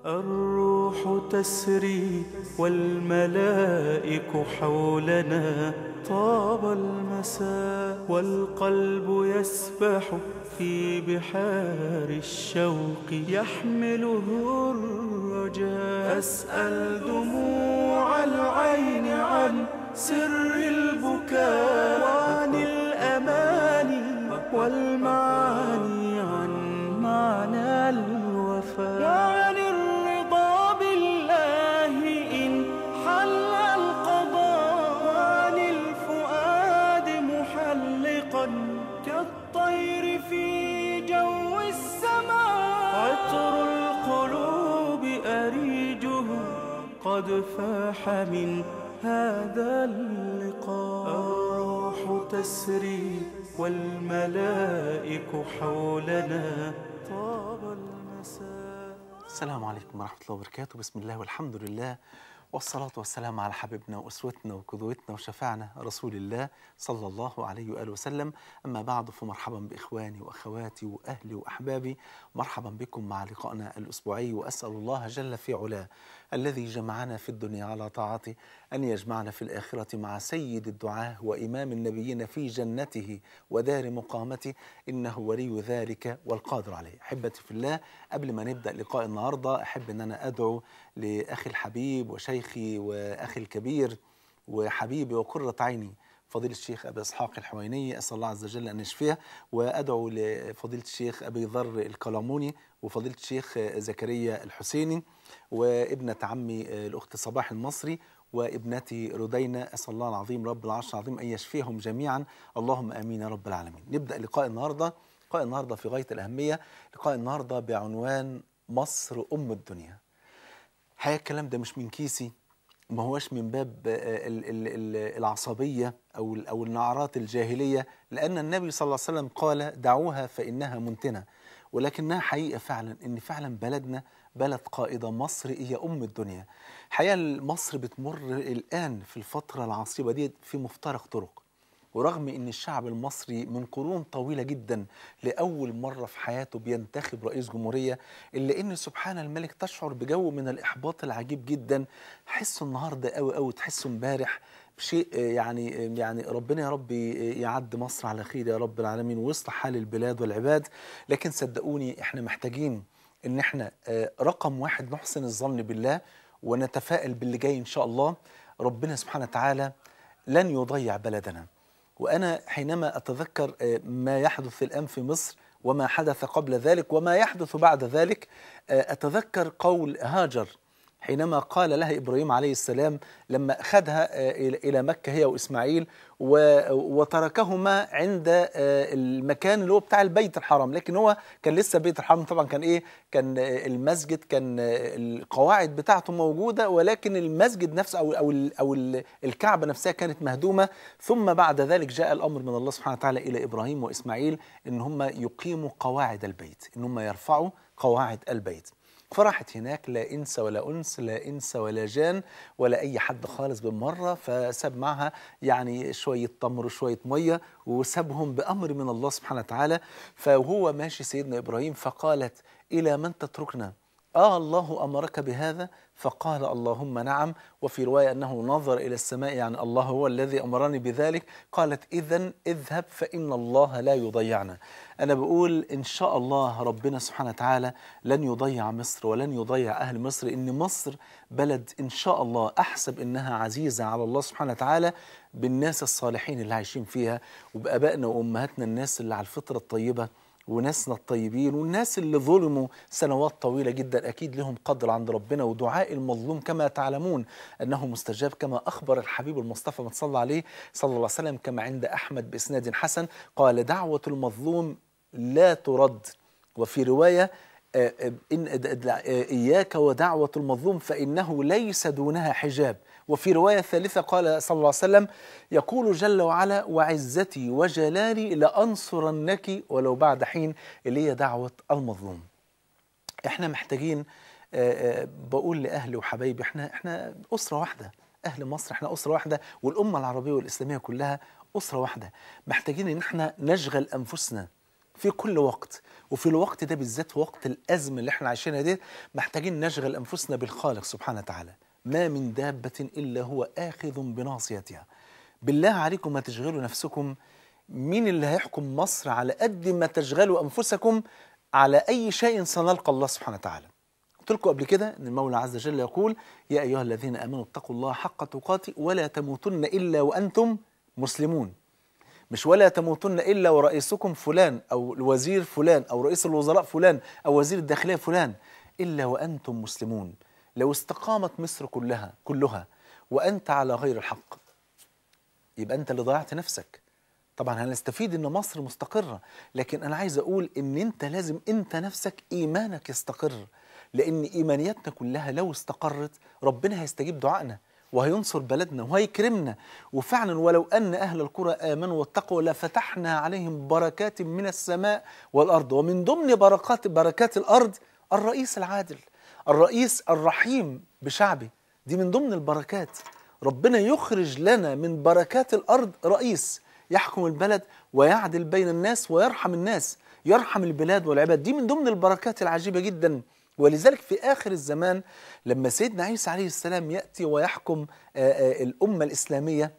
الروح تسري والملائك حولنا طاب المساء والقلب يسبح في بحار الشوق يحمله الرجاء أسأل دموع العين عن سر البكاء وعن الأماني والمعاني عن معنى الوفاء وعن الرضا بالله إن حل القضاء وعن الفؤاد محلقا كالطير في جو السماء عطر القلوب أريجه قد فاح من هذا اللقاء الروح تسري والملائك حولنا طاب المساء السلام عليكم ورحمة الله وبركاته بسم الله والحمد لله والصلاة والسلام على حبيبنا وأسوتنا وقدوتنا وشفعنا رسول الله صلى الله عليه وآله وسلم أما بعد فمرحبا بإخواني وأخواتي وأهلي وأحبابي مرحبا بكم مع لقائنا الأسبوعي وأسأل الله جل في علاه الذي جمعنا في الدنيا على طاعته أن يجمعنا في الآخرة مع سيد الدعاة وإمام النبيين في جنته ودار مقامته إنه ولي ذلك والقادر عليه أحبتي في الله قبل ما نبدأ لقاء النهاردة أحب أن أنا أدعو لأخي الحبيب وشيخي وأخي الكبير وحبيبي وقرة عيني فضيلة الشيخ أبي إسحاق الحويني أسأل الله عز وجل أن يشفيه وأدعو لفضيلة الشيخ أبي ذر القلموني وفضيلة الشيخ زكريا الحسيني وابنة عمي الأخت صباح المصري وابنتي ردينة أسأل الله العظيم رب العرش العظيم أن يشفيهم جميعا اللهم آمين يا رب العالمين نبدأ لقاء النهاردة لقاء النهاردة في غاية الأهمية لقاء النهاردة بعنوان مصر أم الدنيا الحقيقة الكلام ده مش من كيسي ما هوش من باب ال- ال- ال- العصبية أو ال- أو النعرات الجاهلية لأن النبي صلى الله عليه وسلم قال دعوها فإنها منتنة ولكنها حقيقة فعلا إن فعلا بلدنا بلد قائدة مصر هي أم الدنيا حقيقة مصر بتمر الآن في الفترة العصيبة دي في مفترق طرق ورغم ان الشعب المصري من قرون طويله جدا لاول مره في حياته بينتخب رئيس جمهوريه الا ان سبحان الملك تشعر بجو من الاحباط العجيب جدا حسه النهارده قوي قوي تحسه امبارح بشيء آه، يعني آه، يعني ربنا يا رب ي- يعد مصر على خير يا رب العالمين ويصلح حال البلاد والعباد لكن صدقوني احنا محتاجين ان احنا آه، رقم واحد نحسن الظن بالله ونتفائل باللي جاي ان شاء الله ربنا سبحانه وتعالى لن يضيع بلدنا وأنا حينما أتذكر آه، ما يحدث الآن في مصر وما حدث قبل ذلك وما يحدث بعد ذلك آه، أتذكر قول هاجر حينما قال لها إبراهيم عليه السلام لما أخذها آه، إلى إلى مكة هي وإسماعيل و- وتركهما عند آه، المكان اللي هو بتاع البيت الحرام لكن هو كان لسه بيت الحرام طبعا كان إيه كان آه، المسجد كان آه، القواعد بتاعته موجودة ولكن المسجد نفسه أو أو ال- أو ال- الكعبة نفسها كانت مهدومة ثم بعد ذلك جاء الأمر من الله سبحانه وتعالى إلى إبراهيم وإسماعيل إن هم يقيموا قواعد البيت إن هم يرفعوا قواعد البيت فراحت هناك لا انس ولا انس لا انس ولا جان ولا اي حد خالص بالمره فساب معها يعني شويه تمر وشويه ميه وسابهم بامر من الله سبحانه وتعالى فهو ماشي سيدنا ابراهيم فقالت الى من تتركنا آه الله أمرك بهذا فقال اللهم نعم وفي رواية أنه نظر إلى السماء يعني الله هو الذي أمرني بذلك قالت إذا اذهب فإن الله لا يضيعنا أنا بقول إن شاء الله ربنا سبحانه وتعالى لن يضيع مصر ولن يضيع أهل مصر إن مصر بلد إن شاء الله أحسب إنها عزيزة على الله سبحانه وتعالى بالناس الصالحين اللي عايشين فيها وبآبائنا وأمهاتنا الناس اللي على الفطرة الطيبة وناسنا الطيبين والناس اللي ظلموا سنوات طويلة جدا أكيد لهم قدر عند ربنا ودعاء المظلوم كما تعلمون أنه مستجاب كما أخبر الحبيب المصطفى ما صلى عليه صلى الله عليه وسلم كما عند أحمد بإسناد حسن قال دعوة المظلوم لا ترد وفي رواية آه، آه، إن آه، آه، إياك ودعوة المظلوم فإنه ليس دونها حجاب وفي رواية ثالثة قال صلى الله عليه وسلم يقول جل وعلا وعزتي وجلالي لأنصرنك ولو بعد حين اللي هي دعوة المظلوم احنا محتاجين آه، آه، بقول لأهلي وحبايبي احنا احنا أسرة واحدة أهل مصر احنا أسرة واحدة والأمة العربية والإسلامية كلها أسرة واحدة محتاجين إن احنا نشغل أنفسنا في كل وقت وفي الوقت ده بالذات في وقت الأزمة اللي احنا عايشينها دي محتاجين نشغل أنفسنا بالخالق سبحانه وتعالى ما من دابة إلا هو آخذ بناصيتها بالله عليكم ما تشغلوا نفسكم مين اللي هيحكم مصر على قد ما تشغلوا أنفسكم على أي شيء سنلقى الله سبحانه وتعالى قلت لكم قبل كده ان المولى عز وجل يقول يا ايها الذين امنوا اتقوا الله حق تقاته ولا تموتن الا وانتم مسلمون مش ولا تموتن الا ورئيسكم فلان او الوزير فلان او رئيس الوزراء فلان او وزير الداخليه فلان الا وانتم مسلمون لو استقامت مصر كلها كلها وانت على غير الحق يبقى انت اللي ضيعت نفسك طبعا هنستفيد ان مصر مستقره لكن انا عايز اقول ان انت لازم انت نفسك ايمانك يستقر لان ايمانياتنا كلها لو استقرت ربنا هيستجيب دعائنا وهينصر بلدنا وهيكرمنا وفعلا ولو ان اهل القرى امنوا واتقوا لفتحنا عليهم بركات من السماء والارض ومن ضمن بركات بركات الارض الرئيس العادل الرئيس الرحيم بشعبه دي من ضمن البركات ربنا يخرج لنا من بركات الارض رئيس يحكم البلد ويعدل بين الناس ويرحم الناس يرحم البلاد والعباد دي من ضمن البركات العجيبة جدا ولذلك في آخر الزمان لما سيدنا عيسى عليه السلام يأتي ويحكم آآ آآ الأمة الإسلامية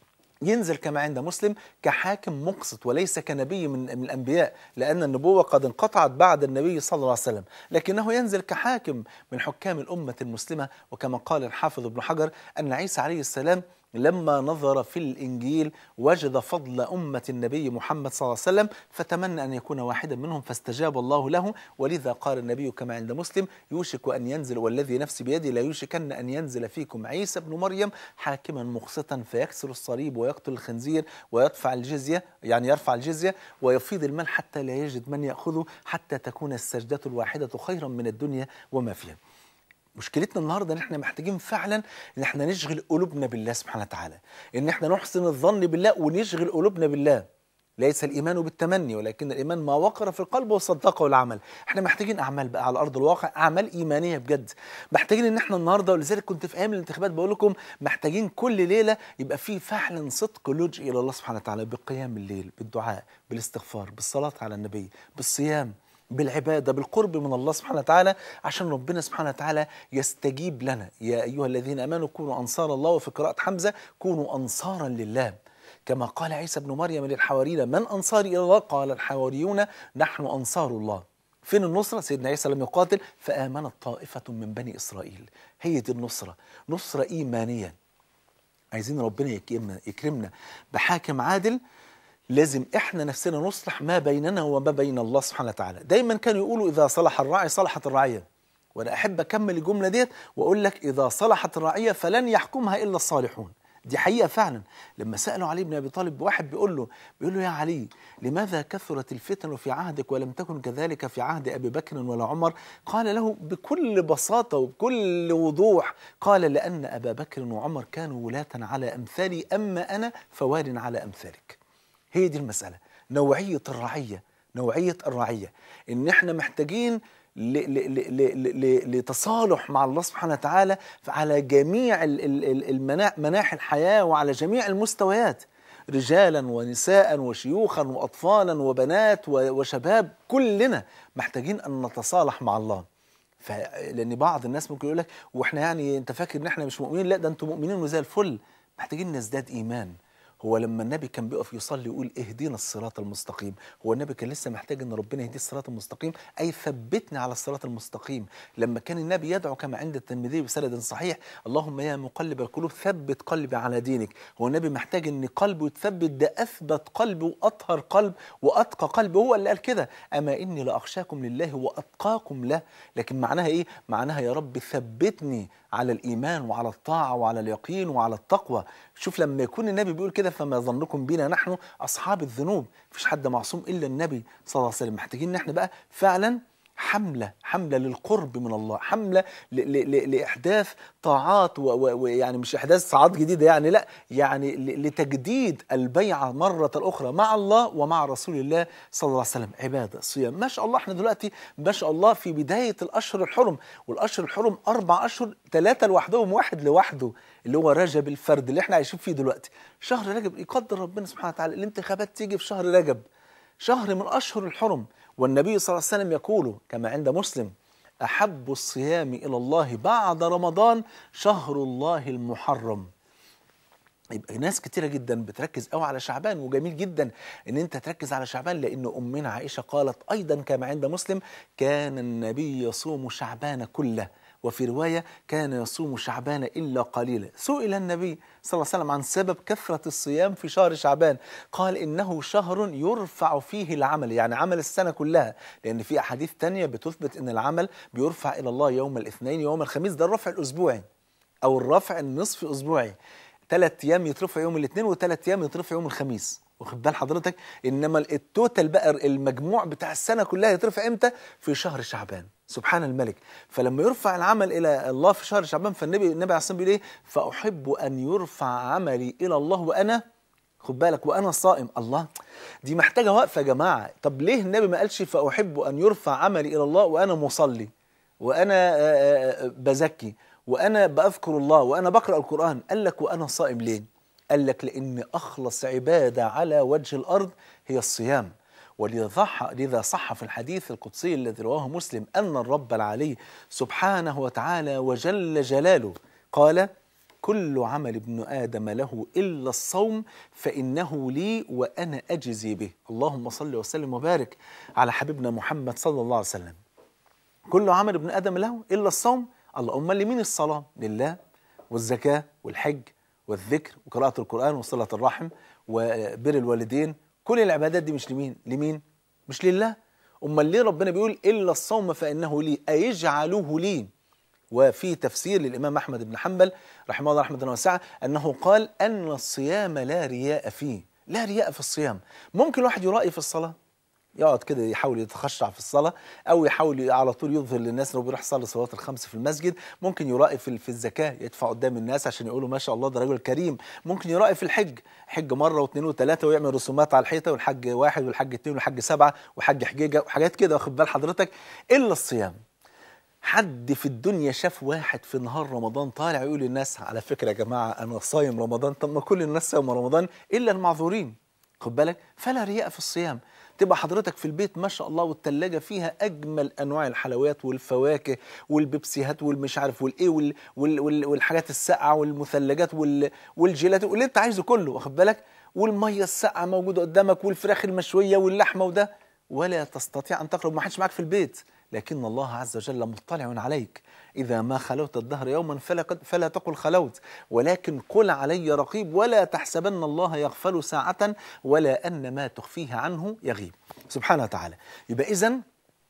ينزل كما عند مسلم كحاكم مقسط وليس كنبي من, من الأنبياء لأن النبوة قد انقطعت بعد النبي صلى الله عليه وسلم لكنه ينزل كحاكم من حكام الأمة المسلمة وكما قال الحافظ ابن حجر أن عيسى عليه السلام لما نظر في الإنجيل وجد فضل أمة النبي محمد صلى الله عليه وسلم فتمنى أن يكون واحدا منهم فاستجاب الله له ولذا قال النبي كما عند مسلم يوشك أن ينزل والذي نفسي بيدي لا يوشكن أن ينزل فيكم عيسى بن مريم حاكما مقسطا فيكسر الصليب ويقتل الخنزير ويدفع الجزية يعني يرفع الجزية ويفيض المال حتى لا يجد من يأخذه حتى تكون السجدة الواحدة خيرا من الدنيا وما فيها مشكلتنا النهارده ان احنا محتاجين فعلا ان احنا نشغل قلوبنا بالله سبحانه وتعالى ان احنا نحسن الظن بالله ونشغل قلوبنا بالله ليس الايمان بالتمني ولكن الايمان ما وقر في القلب وصدقه العمل احنا محتاجين اعمال بقى على ارض الواقع اعمال ايمانيه بجد محتاجين ان احنا النهارده ولذلك كنت في ايام الانتخابات بقول لكم محتاجين كل ليله يبقى في فعلا صدق لجئ الى الله سبحانه وتعالى بقيام الليل بالدعاء بالاستغفار بالصلاه على النبي بالصيام بالعبادة بالقرب من الله سبحانه وتعالى عشان ربنا سبحانه وتعالى يستجيب لنا يا أيها الذين أمنوا كونوا أنصار الله وفي قراءة حمزة كونوا أنصارا لله كما قال عيسى بن مريم للحواريين من أنصاري إلى الله قال الحواريون نحن أنصار الله فين النصرة؟ سيدنا عيسى لم يقاتل فآمنت طائفة من بني إسرائيل هي دي النصرة نصرة إيمانية عايزين ربنا يكرمنا, يكرمنا بحاكم عادل لازم احنا نفسنا نصلح ما بيننا وما بين الله سبحانه وتعالى دايما كانوا يقولوا اذا صلح الراعي صلحت الرعيه وانا احب اكمل الجمله ديت واقول لك اذا صلحت الرعيه فلن يحكمها الا الصالحون دي حقيقه فعلا لما سالوا علي بن ابي طالب واحد بيقول له بيقول له يا علي لماذا كثرت الفتن في عهدك ولم تكن كذلك في عهد ابي بكر ولا عمر قال له بكل بساطه وبكل وضوح قال لان ابا بكر وعمر كانوا ولاة على امثالي اما انا فوال على امثالك هي دي المسألة نوعية الرعية نوعية الرعية إن إحنا محتاجين ل ل ل ل لتصالح مع الله سبحانه وتعالى على جميع مناحي الحياة وعلى جميع المستويات رجالا ونساء وشيوخا وأطفالا وبنات وشباب كلنا محتاجين أن نتصالح مع الله ف... لأن بعض الناس ممكن يقول لك وإحنا يعني أنت فاكر إن إحنا مش مؤمنين لا ده أنتم مؤمنين وزي الفل محتاجين نزداد إيمان هو لما النبي كان بيقف يصلي يقول اهدينا الصراط المستقيم هو النبي كان لسه محتاج ان ربنا يهديه الصراط المستقيم اي ثبتني على الصراط المستقيم لما كان النبي يدعو كما عند الترمذي بسند صحيح اللهم يا مقلب القلوب ثبت قلبي على دينك هو النبي محتاج ان قلبه يتثبت ده اثبت قلب واطهر قلب واتقى قلب هو اللي قال كده اما اني لاخشاكم لله واتقاكم له لكن معناها ايه معناها يا رب ثبتني على الايمان وعلى الطاعه وعلى اليقين وعلى التقوى شوف لما يكون النبي بيقول كده فما ظنكم بنا نحن اصحاب الذنوب مفيش حد معصوم الا النبي صلى الله عليه وسلم محتاجين ان احنا بقى فعلا حملة حملة للقرب من الله حملة ل ل ل لإحداث طاعات ويعني مش إحداث طاعات جديدة يعني لا يعني لتجديد البيعة مرة أخرى مع الله ومع رسول الله صلى الله عليه وسلم عبادة صيام ما شاء الله احنا دلوقتي ما شاء الله في بداية الأشهر الحرم والأشهر الحرم أربع أشهر ثلاثة لوحدهم واحد لوحده اللي هو رجب الفرد اللي احنا عايشين فيه دلوقتي شهر رجب يقدر ربنا سبحانه وتعالى الانتخابات تيجي في شهر رجب شهر من أشهر الحرم والنبي صلى الله عليه وسلم يقول كما عند مسلم أحب الصيام إلى الله بعد رمضان شهر الله المحرم يبقى ناس كتيرة جدا بتركز قوي على شعبان وجميل جدا ان انت تركز على شعبان لان امنا عائشة قالت ايضا كما عند مسلم كان النبي يصوم شعبان كله وفي رواية كان يصوم شعبان إلا قليلا سئل النبي صلى الله عليه وسلم عن سبب كثرة الصيام في شهر شعبان قال إنه شهر يرفع فيه العمل يعني عمل السنة كلها لأن في أحاديث تانية بتثبت أن العمل بيرفع إلى الله يوم الاثنين يوم الخميس ده الرفع الأسبوعي أو الرفع النصف أسبوعي ثلاث ايام يترفع يوم الاثنين وثلاث ايام يترفع يوم الخميس واخد بال حضرتك انما التوتال بقى المجموع بتاع السنه كلها يترفع امتى في شهر شعبان سبحان الملك فلما يرفع العمل الى الله في شهر شعبان فالنبي النبي عليه الصلاه والسلام بيقول ايه فاحب ان يرفع عملي الى الله وانا خد بالك وانا صائم الله دي محتاجه وقفه يا جماعه طب ليه النبي ما قالش فاحب ان يرفع عملي الى الله وانا مصلي وانا آه، آه، بزكي وانا باذكر الله وانا بقرا القران قال لك وانا صائم ليه قال لك لان اخلص عباده على وجه الارض هي الصيام ولذا صح لذا صح في الحديث القدسي الذي رواه مسلم ان الرب العلي سبحانه وتعالى وجل جلاله قال كل عمل ابن ادم له الا الصوم فانه لي وانا اجزي به اللهم صل وسلم وبارك على حبيبنا محمد صلى الله عليه وسلم كل عمل ابن ادم له الا الصوم الله امال لمين الصلاه لله والزكاه والحج والذكر وقراءه القران وصله الرحم وبر الوالدين كل العبادات دي مش لمين لمين مش لله امال ليه ربنا بيقول الا الصوم فانه لي ايجعله لي وفي تفسير للامام احمد بن حنبل رحمه الله رحمه واسعه انه قال ان الصيام لا رياء فيه لا رياء في الصيام ممكن الواحد يرائي في الصلاه يقعد كده يحاول يتخشع في الصلاة أو يحاول على طول يظهر للناس إنه بيروح يصلي الصلوات الخمس في المسجد، ممكن يرائي في في الزكاة يدفع قدام الناس عشان يقولوا ما شاء الله ده راجل كريم، ممكن يرائي في الحج، حج مرة واثنين وثلاثة ويعمل رسومات على الحيطة والحج واحد والحج اثنين والحج سبعة وحج حجيجة وحاجات كده واخد بال حضرتك، إلا الصيام. حد في الدنيا شاف واحد في نهار رمضان طالع يقول للناس على فكرة يا جماعة أنا صايم رمضان، طب ما كل الناس صايم رمضان إلا المعذورين. خد بالك؟ فلا رياء في الصيام. تبقى حضرتك في البيت ما شاء الله والتلاجة فيها أجمل أنواع الحلويات والفواكه والبيبسيهات والمش عارف والإيه وال وال وال والحاجات الساقعة والمثلجات وال والجيلات واللي أنت عايزه كله واخد بالك والمية الساقعة موجودة قدامك والفراخ المشوية واللحمة وده ولا تستطيع أن تقرب ما حدش معاك في البيت لكن الله عز وجل مطلع عليك إذا ما خلوت الدهر يوما فلا, فلا تقل خلوت ولكن قل علي رقيب ولا تحسبن الله يغفل ساعة ولا أن ما تخفيه عنه يغيب سبحانه وتعالى يبقى إذن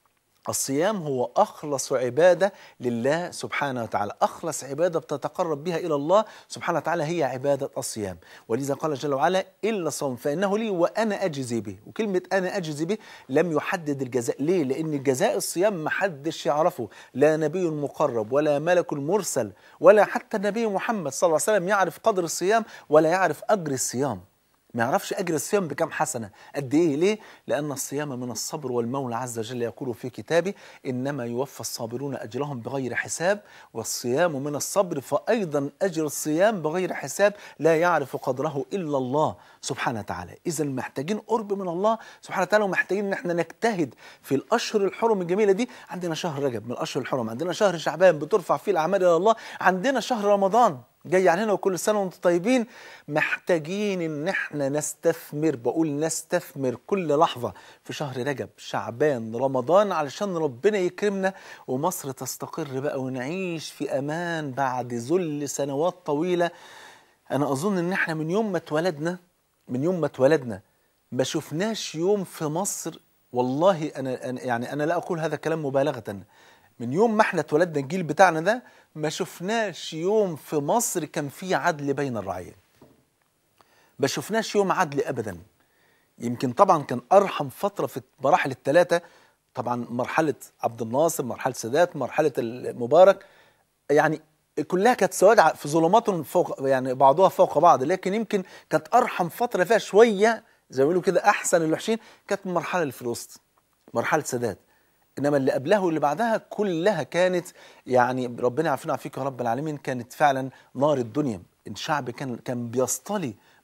الصيام هو أخلص عبادة لله سبحانه وتعالى أخلص عبادة بتتقرب بها إلى الله سبحانه وتعالى هي عبادة الصيام ولذا قال جل وعلا إلا الصوم فإنه لي وأنا أجزي به وكلمة أنا أجزي به لم يحدد الجزاء ليه؟ لأن جزاء الصيام محدش يعرفه لا نبي مقرب ولا ملك مرسل ولا حتى النبي محمد صلى الله عليه وسلم يعرف قدر الصيام ولا يعرف أجر الصيام ما يعرفش اجر الصيام بكم حسنه قد ايه ليه لان الصيام من الصبر والمولى عز وجل يقول في كتابه انما يوفى الصابرون اجرهم بغير حساب والصيام من الصبر فايضا اجر الصيام بغير حساب لا يعرف قدره الا الله سبحانه وتعالى اذا محتاجين قرب من الله سبحانه وتعالى ومحتاجين ان احنا نجتهد في الاشهر الحرم الجميله دي عندنا شهر رجب من الاشهر الحرم عندنا شهر شعبان بترفع فيه الاعمال الى الله عندنا شهر رمضان جاي علينا وكل سنه وانتم طيبين محتاجين ان احنا نستثمر بقول نستثمر كل لحظه في شهر رجب شعبان رمضان علشان ربنا يكرمنا ومصر تستقر بقى ونعيش في امان بعد ذل سنوات طويله انا اظن ان احنا من يوم ما اتولدنا من يوم ما اتولدنا ما شفناش يوم في مصر والله انا أنا- يعني انا لا اقول هذا كلام مبالغه من يوم ما احنا اتولدنا الجيل بتاعنا ده ما شفناش يوم في مصر كان فيه عدل بين الرعيه ما شفناش يوم عدل ابدا يمكن طبعا كان ارحم فتره في المراحل الثلاثه طبعا مرحله عبد الناصر مرحله سادات مرحله المبارك يعني كلها كانت سواد ع- في ظلمات فوق يعني بعضها فوق بعض لكن يمكن كانت ارحم فتره فيها شويه زي ما بيقولوا كده احسن الوحشين كانت المرحله اللي في الوسط مرحله سادات انما اللي قبلها واللي بعدها كلها كانت يعني ربنا يعافينا ويعافيك يا رب العالمين كانت فعلا نار الدنيا الشعب كان كان بيصطلي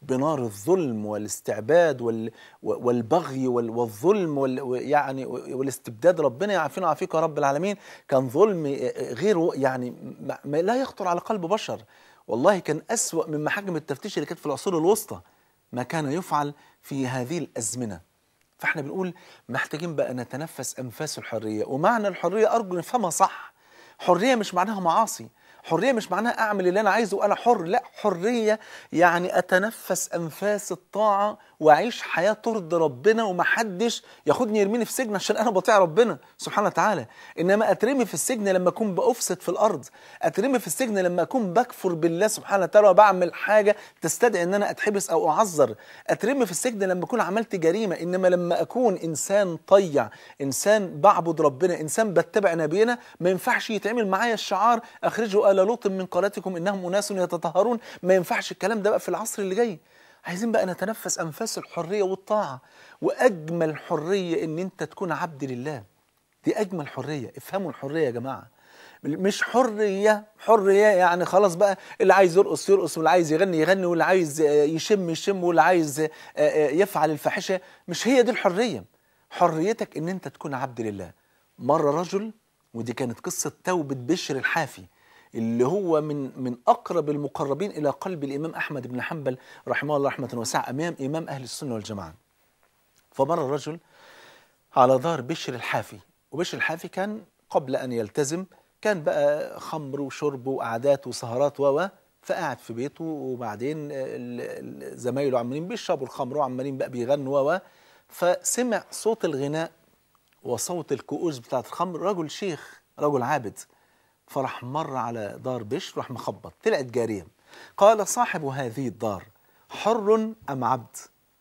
بنار الظلم والاستعباد وال والبغي وال- والظلم وال يعني والاستبداد ربنا يعافينا ويعافيك يا رب العالمين كان ظلم غير يعني ما- ما لا يخطر على قلب بشر والله كان أسوأ من محاكم التفتيش اللي كانت في العصور الوسطى ما كان يفعل في هذه الأزمنة فاحنا بنقول محتاجين بقى نتنفس أنفاس الحرية ومعنى الحرية أرجو نفهمها صح حرية مش معناها معاصي حرية مش معناها أعمل اللي أنا عايزه وأنا حر لا حرية يعني أتنفس أنفاس الطاعة وأعيش حياة ترضي ربنا ومحدش ياخدني يرميني في سجن عشان أنا بطيع ربنا سبحانه وتعالى إنما أترمي في السجن لما أكون بأفسد في الأرض أترمي في السجن لما أكون بكفر بالله سبحانه وتعالى وبعمل حاجة تستدعي إن أنا أتحبس أو أعذر أترمي في السجن لما أكون عملت جريمة إنما لما أكون إنسان طيع إنسان بعبد ربنا إنسان بتبع نبينا ما ينفعش يتعمل معايا الشعار أخرجوا آل لوط من قريتكم إنهم أناس يتطهرون ما ينفعش الكلام ده بقى في العصر اللي جاي عايزين بقى نتنفس أنفاس الحرية والطاعة وأجمل حرية إن أنت تكون عبد لله دي أجمل حرية افهموا الحرية يا جماعة مش حرية حرية يعني خلاص بقى اللي عايز يرقص يرقص واللي عايز يغني يغني واللي عايز آه، يشم يشم واللي عايز آه، آه، يفعل الفاحشة مش هي دي الحرية حريتك ان انت تكون عبد لله مرة رجل ودي كانت قصة توبة بشر الحافي اللي هو من من اقرب المقربين الى قلب الامام احمد بن حنبل رحمه الله رحمه واسعه امام امام اهل السنه والجماعه. فمر رجل على دار بشر الحافي وبشر الحافي كان قبل أن يلتزم كان بقى خمر وشرب وقعدات وسهرات و فقعد في بيته وبعدين ال- ال- زمايله عمالين بيشربوا الخمر وعمالين بقى بيغنوا و فسمع صوت الغناء وصوت الكؤوس بتاعت الخمر رجل شيخ رجل عابد فراح مر على دار بشر راح مخبط طلعت جارية قال صاحب هذه الدار حر أم عبد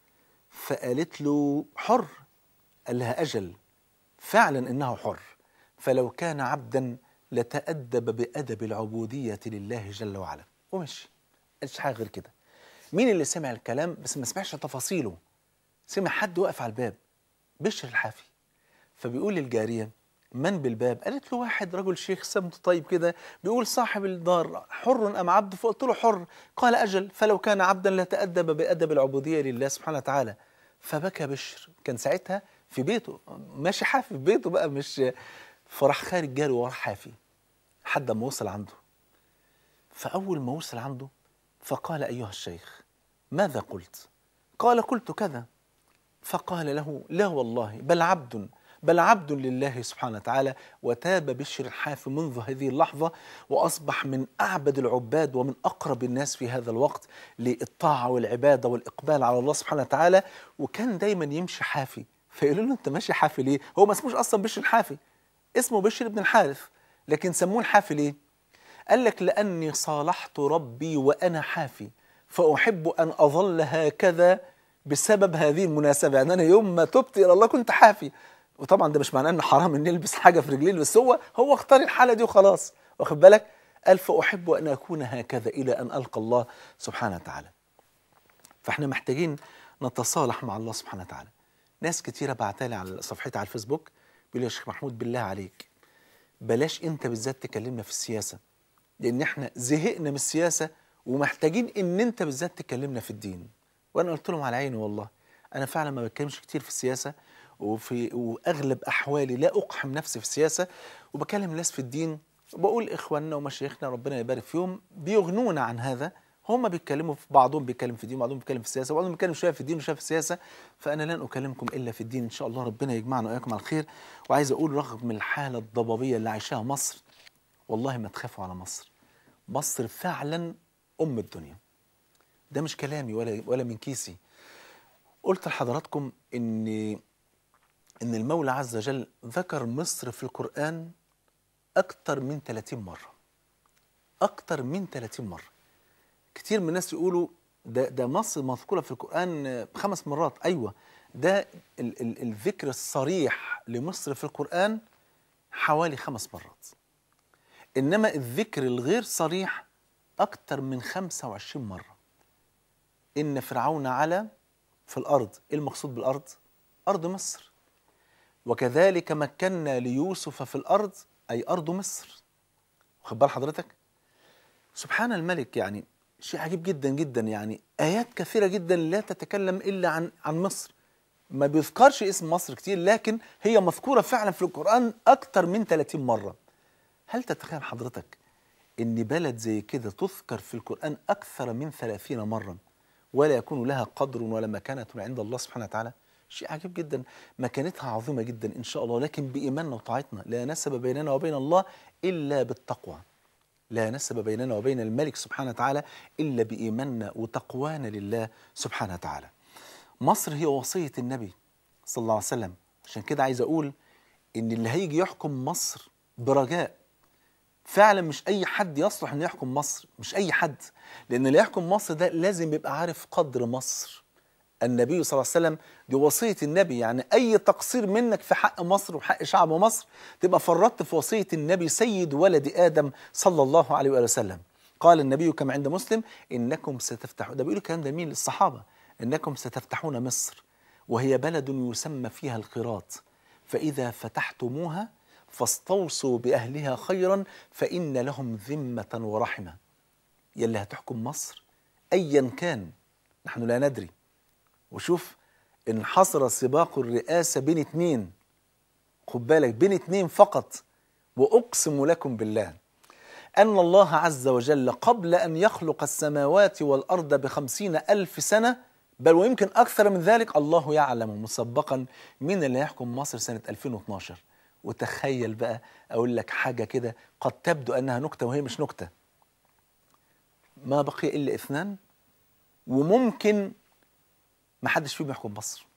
فقالت له حر قال لها أجل فعلا إنه حر فلو كان عبدا لتأدب بأدب العبودية لله جل وعلا ومشي قالش حاجة غير كده مين اللي سمع الكلام بس ما سمعش تفاصيله سمع حد واقف على الباب بشر الحافي فبيقول للجارية من بالباب قالت له واحد رجل شيخ سمت طيب كده بيقول صاحب الدار حر أم عبد فقلت له حر قال أجل فلو كان عبدا لتأدب بأدب العبودية لله سبحانه وتعالى فبكى بشر كان ساعتها في بيته ماشي حافي في بيته بقى مش فراح خارج جاري وراه حافي لحد ما وصل عنده فأول ما وصل عنده فقال أيها الشيخ ماذا قلت قال قلت كذا فقال له لا والله بل عبد بل عبد لله سبحانه وتعالى وتاب بشر الحافي منذ هذه اللحظة وأصبح من أعبد العباد ومن أقرب الناس في هذا الوقت للطاعة والعبادة والإقبال على الله سبحانه وتعالى وكان دايما يمشي حافي فيقولوا له أنت ماشي حافي ليه؟ هو ما اسموش أصلا بشر الحافي اسمه بشر بن الحارث لكن سموه الحافي ليه؟ قال لك لأني صالحت ربي وأنا حافي فأحب أن أظل هكذا بسبب هذه المناسبة يعني أنا يوم ما تبت إلى الله كنت حافي وطبعا ده مش معناه ان حرام ان نلبس حاجه في رجلين بس هو هو اختار الحاله دي وخلاص واخد بالك قال فاحب ان اكون هكذا الى ان القى الله سبحانه وتعالى فاحنا محتاجين نتصالح مع الله سبحانه وتعالى ناس كتيره بعتالي على صفحتي على الفيسبوك بيقول لي يا شيخ محمود بالله عليك بلاش انت بالذات تكلمنا في السياسه لان احنا زهقنا من السياسه ومحتاجين ان انت بالذات تكلمنا في الدين وانا قلت لهم على عيني والله انا فعلا ما بتكلمش كتير في السياسه وفي واغلب احوالي لا اقحم نفسي في السياسه وبكلم الناس في الدين وبقول اخواننا ومشايخنا ربنا يبارك فيهم بيغنونا عن هذا هم بيتكلموا في بعضهم بيتكلم في الدين وبعضهم بيتكلم في السياسه وبعضهم بيتكلم شويه في الدين وشويه في السياسه فانا لن اكلمكم الا في الدين ان شاء الله ربنا يجمعنا واياكم على الخير وعايز اقول رغم الحاله الضبابيه اللي عايشاها مصر والله ما تخافوا على مصر مصر فعلا ام الدنيا ده مش كلامي ولا ولا من كيسي قلت لحضراتكم ان ان المولى عز وجل ذكر مصر في القرآن أكتر من 30 مرة أكتر من 30 مرة كتير من الناس يقولوا ده ده مصر مذكورة في القرآن خمس مرات أيوة ده ال ال الذكر الصريح لمصر في القرآن حوالي خمس مرات إنما الذكر الغير صريح أكتر من 25 مرة إن فرعون علا في الأرض إيه المقصود بالأرض؟ أرض مصر وكذلك مكنا ليوسف في الأرض أي أرض مصر واخد بال حضرتك سبحان الملك يعني شيء عجيب جدا جدا يعني آيات كثيرة جدا لا تتكلم إلا عن عن مصر ما بيذكرش اسم مصر كتير لكن هي مذكورة فعلا في القرآن أكتر من 30 مرة هل تتخيل حضرتك إن بلد زي كده تذكر في القرآن أكثر من 30 مرة ولا يكون لها قدر ولا مكانة عند الله سبحانه وتعالى شيء عجيب جدا مكانتها عظيمة جدا إن شاء الله لكن بإيماننا وطاعتنا لا نسب بيننا وبين الله إلا بالتقوى لا نسب بيننا وبين الملك سبحانه وتعالى إلا بإيماننا وتقوانا لله سبحانه وتعالى مصر هي وصية النبي صلى الله عليه وسلم عشان كده عايز أقول إن اللي هيجي يحكم مصر برجاء فعلا مش أي حد يصلح إنه يحكم مصر مش أي حد لأن اللي يحكم مصر ده لازم يبقى عارف قدر مصر النبي صلى الله عليه وسلم دي وصية النبي يعني أي تقصير منك في حق مصر وحق شعب مصر تبقى فرطت في وصية النبي سيد ولد آدم صلى الله عليه وآله وسلم قال النبي كما عند مسلم إنكم ستفتحون ده بيقول الكلام ده مين للصحابة إنكم ستفتحون مصر وهي بلد يسمى فيها القراط فإذا فتحتموها فاستوصوا بأهلها خيرا فإن لهم ذمة ورحمة يلي هتحكم مصر أيا كان نحن لا ندري وشوف ان حصر سباق الرئاسة بين اتنين خد بالك بين اتنين فقط وأقسم لكم بالله أن الله عز وجل قبل أن يخلق السماوات والأرض بخمسين ألف سنة بل ويمكن أكثر من ذلك الله يعلم مسبقا مين اللي هيحكم مصر سنة 2012 وتخيل بقى أقول لك حاجة كده قد تبدو أنها نكتة وهي مش نكتة ما بقي إلا اثنان وممكن ما حدش فيهم يحكم مصر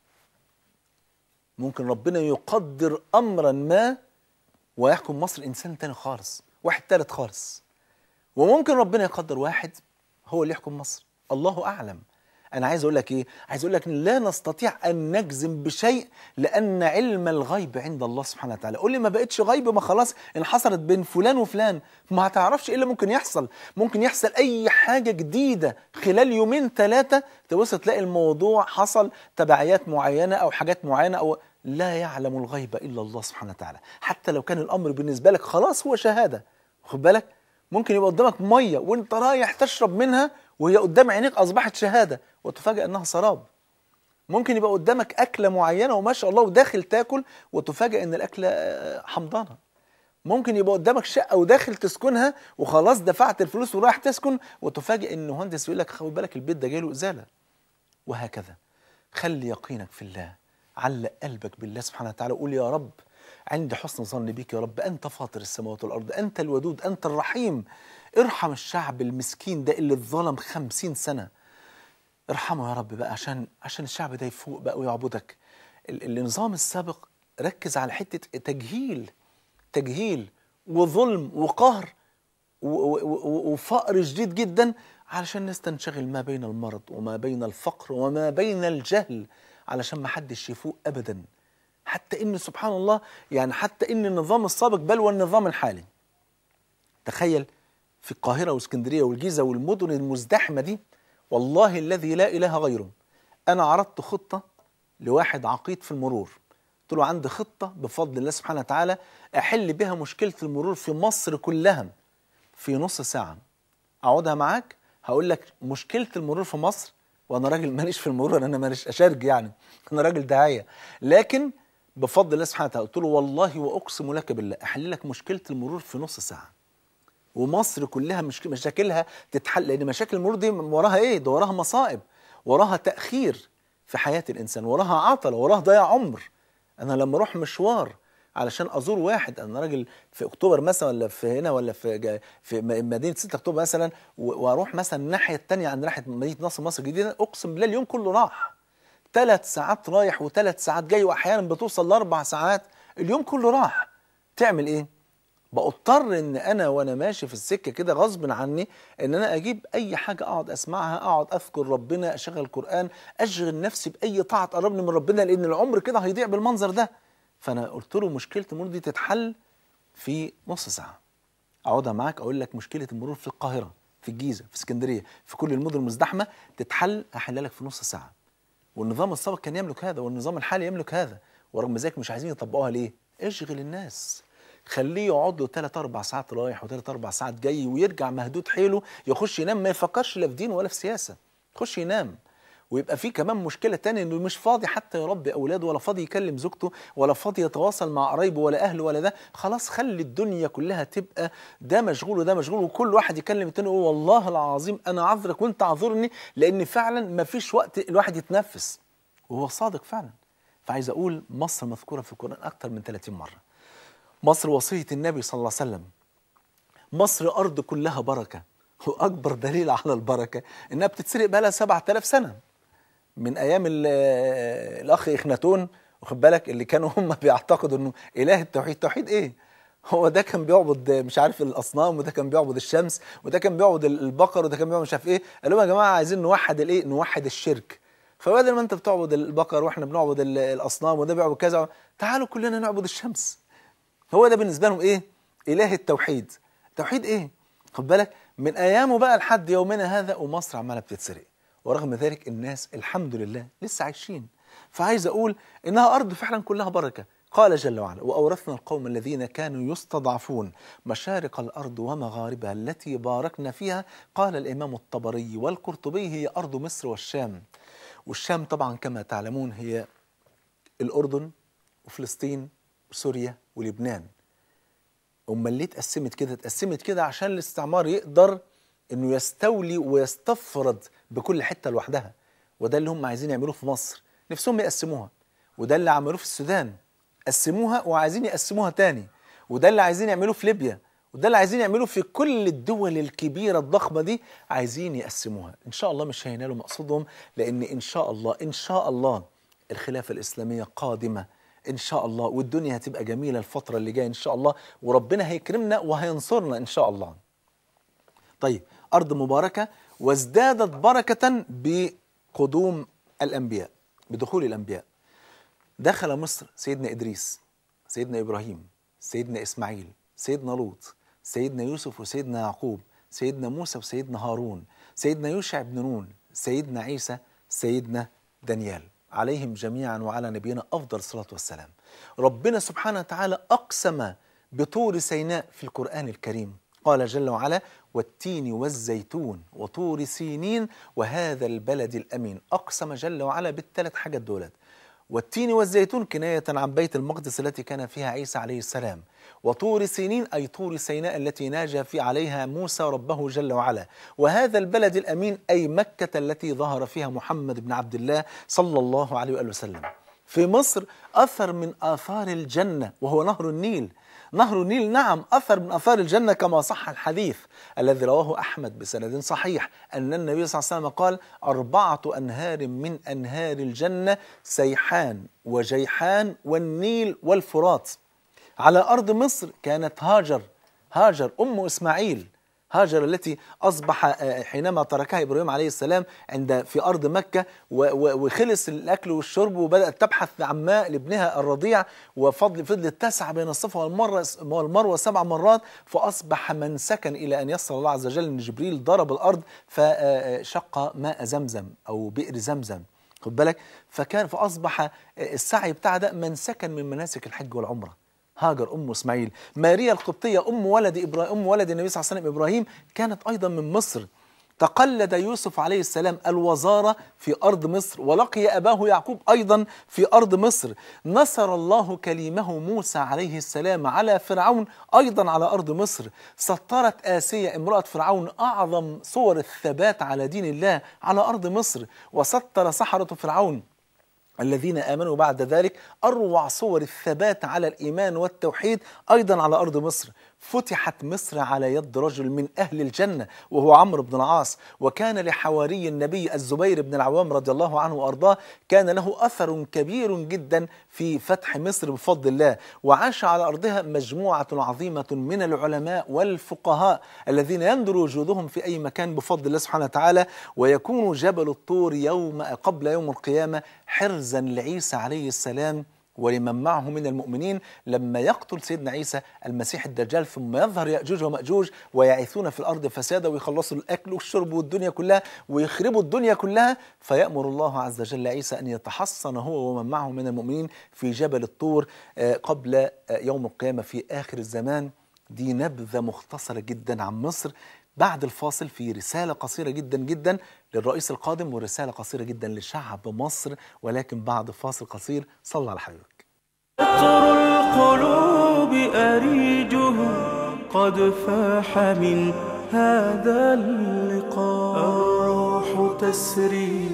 ممكن ربنا يقدر امرا ما ويحكم مصر انسان تاني خالص واحد تالت خالص وممكن ربنا يقدر واحد هو اللي يحكم مصر الله اعلم انا عايز اقول لك ايه عايز اقول لك إن لا نستطيع ان نجزم بشيء لان علم الغيب عند الله سبحانه وتعالى قول لي ما بقتش غيب ما خلاص انحصرت بين فلان وفلان ما هتعرفش ايه اللي ممكن يحصل ممكن يحصل اي حاجه جديده خلال يومين ثلاثه تبص تلاقي الموضوع حصل تبعيات معينه او حاجات معينه او لا يعلم الغيب الا الله سبحانه وتعالى حتى لو كان الامر بالنسبه لك خلاص هو شهاده خد بالك ممكن يبقى قدامك ميه وانت رايح تشرب منها وهي قدام عينيك اصبحت شهاده وتفاجئ انها سراب ممكن يبقى قدامك اكله معينه وما شاء الله وداخل تاكل وتفاجئ ان الاكله آه، حمضانه ممكن يبقى قدامك شقه وداخل تسكنها وخلاص دفعت الفلوس ورايح تسكن وتفاجئ ان مهندس يقول لك خد بالك البيت ده جاي له ازاله وهكذا خلي يقينك في الله علق قلبك بالله سبحانه وتعالى وقول يا رب عندي حسن ظن بك يا رب أنت فاطر السماوات والأرض أنت الودود أنت الرحيم ارحم الشعب المسكين ده اللي اتظلم خمسين سنة ارحمه يا رب بقى عشان عشان الشعب ده يفوق بقى ويعبدك ال- النظام السابق ركز على حتة تجهيل تجهيل وظلم وقهر و- و- و- وفقر شديد جدا علشان الناس تنشغل ما بين المرض وما بين الفقر وما بين الجهل علشان ما حدش يفوق ابدا حتى ان سبحان الله يعني حتى ان النظام السابق بل والنظام الحالي تخيل في القاهره واسكندريه والجيزه والمدن المزدحمه دي والله الذي لا اله غيره انا عرضت خطه لواحد عقيد في المرور قلت له عندي خطه بفضل الله سبحانه وتعالى احل بها مشكله المرور في مصر كلها في نص ساعه اقعدها معاك هقول لك مشكله المرور في مصر وانا راجل ماليش في المرور انا ماليش اشارج يعني انا راجل داعيه لكن بفضل الله سبحانه وتعالى قلت له والله واقسم لك بالله احل لك مشكله المرور في نص ساعه ومصر كلها مش مشاكلها تتحل لان مشاكل المرور دي وراها ايه ده وراها مصائب وراها تاخير في حياه الانسان وراها عطله وراها ضياع عمر انا لما اروح مشوار علشان ازور واحد انا راجل في اكتوبر مثلا ولا في هنا ولا في جا- في م- مدينه 6 اكتوبر مثلا و- واروح مثلا الناحيه الثانيه عند ناحيه مدينه نصر مصر الجديده اقسم بالله اليوم كله راح ثلاث ساعات رايح وثلاث ساعات جاي واحيانا بتوصل لاربع ساعات اليوم كله راح تعمل ايه؟ بضطر ان انا وانا ماشي في السكه كده غصب عني ان انا اجيب اي حاجه اقعد اسمعها اقعد اذكر ربنا اشغل قران اشغل نفسي باي طاعه تقربني من ربنا لان العمر كده هيضيع بالمنظر ده فانا قلت له مشكله المرور دي تتحل في نص ساعه اقعدها معاك اقول لك مشكله المرور في القاهره في الجيزه في اسكندريه في كل المدن المزدحمه تتحل احلها لك في نص ساعه والنظام السابق كان يملك هذا والنظام الحالي يملك هذا ورغم ذلك مش عايزين يطبقوها ليه اشغل الناس خليه يقعد له 3 4 ساعات رايح و3 4 ساعات جاي ويرجع مهدود حيله يخش ينام ما يفكرش لا في دين ولا في سياسه يخش ينام ويبقى في كمان مشكلة تانية انه مش فاضي حتى يربي اولاده ولا فاضي يكلم زوجته ولا فاضي يتواصل مع قرايبه ولا اهله ولا ده خلاص خلي الدنيا كلها تبقى ده مشغول وده مشغول وكل واحد يكلم التاني يقول والله العظيم انا عذرك وانت عذرني لان فعلا ما فيش وقت الواحد يتنفس وهو صادق فعلا فعايز اقول مصر مذكورة في القرآن اكتر من 30 مرة مصر وصية النبي صلى الله عليه وسلم مصر أرض كلها بركة وأكبر دليل على البركة إنها بتتسرق بقى لها 7000 سنة من أيام ال- الأخ إخناتون واخد بالك اللي كانوا هم بيعتقدوا إنه إله التوحيد توحيد إيه؟ هو ده كان بيعبد مش عارف الأصنام وده كان بيعبد الشمس وده كان بيعبد البقر وده كان بيعبد مش عارف إيه قال لهم يا جماعة عايزين نوحد الإيه؟ نوحد الشرك فبدل ما أنت بتعبد البقر وإحنا بنعبد ال- الأصنام وده بيعبد كذا تعالوا كلنا نعبد الشمس هو ده بالنسبه لهم ايه؟ اله التوحيد. توحيد ايه؟ خد بالك من ايامه بقى لحد يومنا هذا ومصر عماله بتتسرق. ورغم ذلك الناس الحمد لله لسه عايشين. فعايز اقول انها ارض فعلا كلها بركه. قال جل وعلا: واورثنا القوم الذين كانوا يستضعفون مشارق الارض ومغاربها التي باركنا فيها قال الامام الطبري والقرطبي هي ارض مصر والشام. والشام طبعا كما تعلمون هي الأردن وفلسطين وسوريا ولبنان أمال ليه اتقسمت كده؟ اتقسمت كده عشان الاستعمار يقدر إنه يستولي ويستفرد بكل حتة لوحدها وده اللي هم عايزين يعملوه في مصر نفسهم يقسموها وده اللي عملوه في السودان قسموها وعايزين يقسموها تاني وده اللي عايزين يعملوه في ليبيا وده اللي عايزين يعملوه في كل الدول الكبيرة الضخمة دي عايزين يقسموها إن شاء الله مش هينالوا مقصودهم لأن إن شاء الله إن شاء الله الخلافة الإسلامية قادمة إن شاء الله والدنيا هتبقى جميلة الفترة اللي جاية إن شاء الله وربنا هيكرمنا وهينصرنا إن شاء الله طيب أرض مباركة وازدادت بركة بقدوم الأنبياء بدخول الأنبياء دخل مصر سيدنا إدريس سيدنا إبراهيم سيدنا إسماعيل سيدنا لوط سيدنا يوسف وسيدنا يعقوب سيدنا موسى وسيدنا هارون سيدنا يوشع بن نون سيدنا عيسى سيدنا دانيال عليهم جميعا وعلى نبينا أفضل الصلاة والسلام ربنا سبحانه وتعالى أقسم بطور سيناء في القرآن الكريم قال جل وعلا والتين والزيتون وطور سينين وهذا البلد الأمين أقسم جل وعلا بالثلاث حاجات دولت والتين والزيتون كناية عن بيت المقدس التي كان فيها عيسى عليه السلام وطور سينين أي طور سيناء التي ناجى في عليها موسى ربه جل وعلا وهذا البلد الأمين أي مكة التي ظهر فيها محمد بن عبد الله صلى الله عليه وآله وسلم في مصر أثر من آثار الجنة وهو نهر النيل نهر النيل نعم أثر من أثار الجنة كما صح الحديث الذي رواه أحمد بسند صحيح أن النبي صلى الله عليه وسلم قال أربعة أنهار من أنهار الجنة سيحان وجيحان والنيل والفرات على أرض مصر كانت هاجر هاجر أم إسماعيل هاجر التي أصبح آه، حينما تركها إبراهيم عليه السلام عند في أرض مكة و- و- وخلص الأكل والشرب وبدأت تبحث عن ماء لابنها الرضيع وفضل فضلت تسعى بين الصفا والمروة والمروة سبع مرات فأصبح منسكا إلى أن يصل الله عز وجل أن جبريل ضرب الأرض فشق ماء زمزم أو بئر زمزم خد بالك فكان فأصبح السعي بتاع ده منسكا من مناسك الحج والعمرة هاجر ام اسماعيل ماريا القبطيه ام ولد ابراهيم ام ولد النبي صلى الله عليه وسلم ابراهيم كانت ايضا من مصر تقلد يوسف عليه السلام الوزاره في ارض مصر ولقي اباه يعقوب ايضا في ارض مصر نصر الله كليمه موسى عليه السلام على فرعون ايضا على ارض مصر سطرت اسيه امراه فرعون اعظم صور الثبات على دين الله على ارض مصر وسطر سحره فرعون الذين آمنوا بعد ذلك أروع صور الثبات على الإيمان والتوحيد أيضا على أرض مصر فتحت مصر على يد رجل من أهل الجنة وهو عمرو بن العاص وكان لحواري النبي الزبير بن العوام رضي الله عنه وأرضاه كان له أثر كبير جدا في فتح مصر بفضل الله وعاش على أرضها مجموعة عظيمة من العلماء والفقهاء الذين يندر وجودهم في أي مكان بفضل الله سبحانه وتعالى ويكون جبل الطور يوم قبل يوم القيامة حرزا لعيسى عليه السلام ولمن معه من المؤمنين لما يقتل سيدنا عيسى المسيح الدجال ثم يظهر يأجوج ومأجوج ويعيثون في الأرض فسادا ويخلصوا الأكل والشرب والدنيا كلها ويخربوا الدنيا كلها فيأمر الله عز وجل عيسى أن يتحصن هو ومن معه من المؤمنين في جبل الطور آه، قبل آه، يوم القيامة في آخر الزمان دي نبذة مختصرة جدا عن مصر بعد الفاصل في رسالة قصيرة جدا جدا للرئيس القادم ورسالة قصيرة جدا لشعب مصر ولكن بعد فاصل قصير صلى على حبيبك عطر القلوب أريجه قد فاح من هذا اللقاء الروح تسري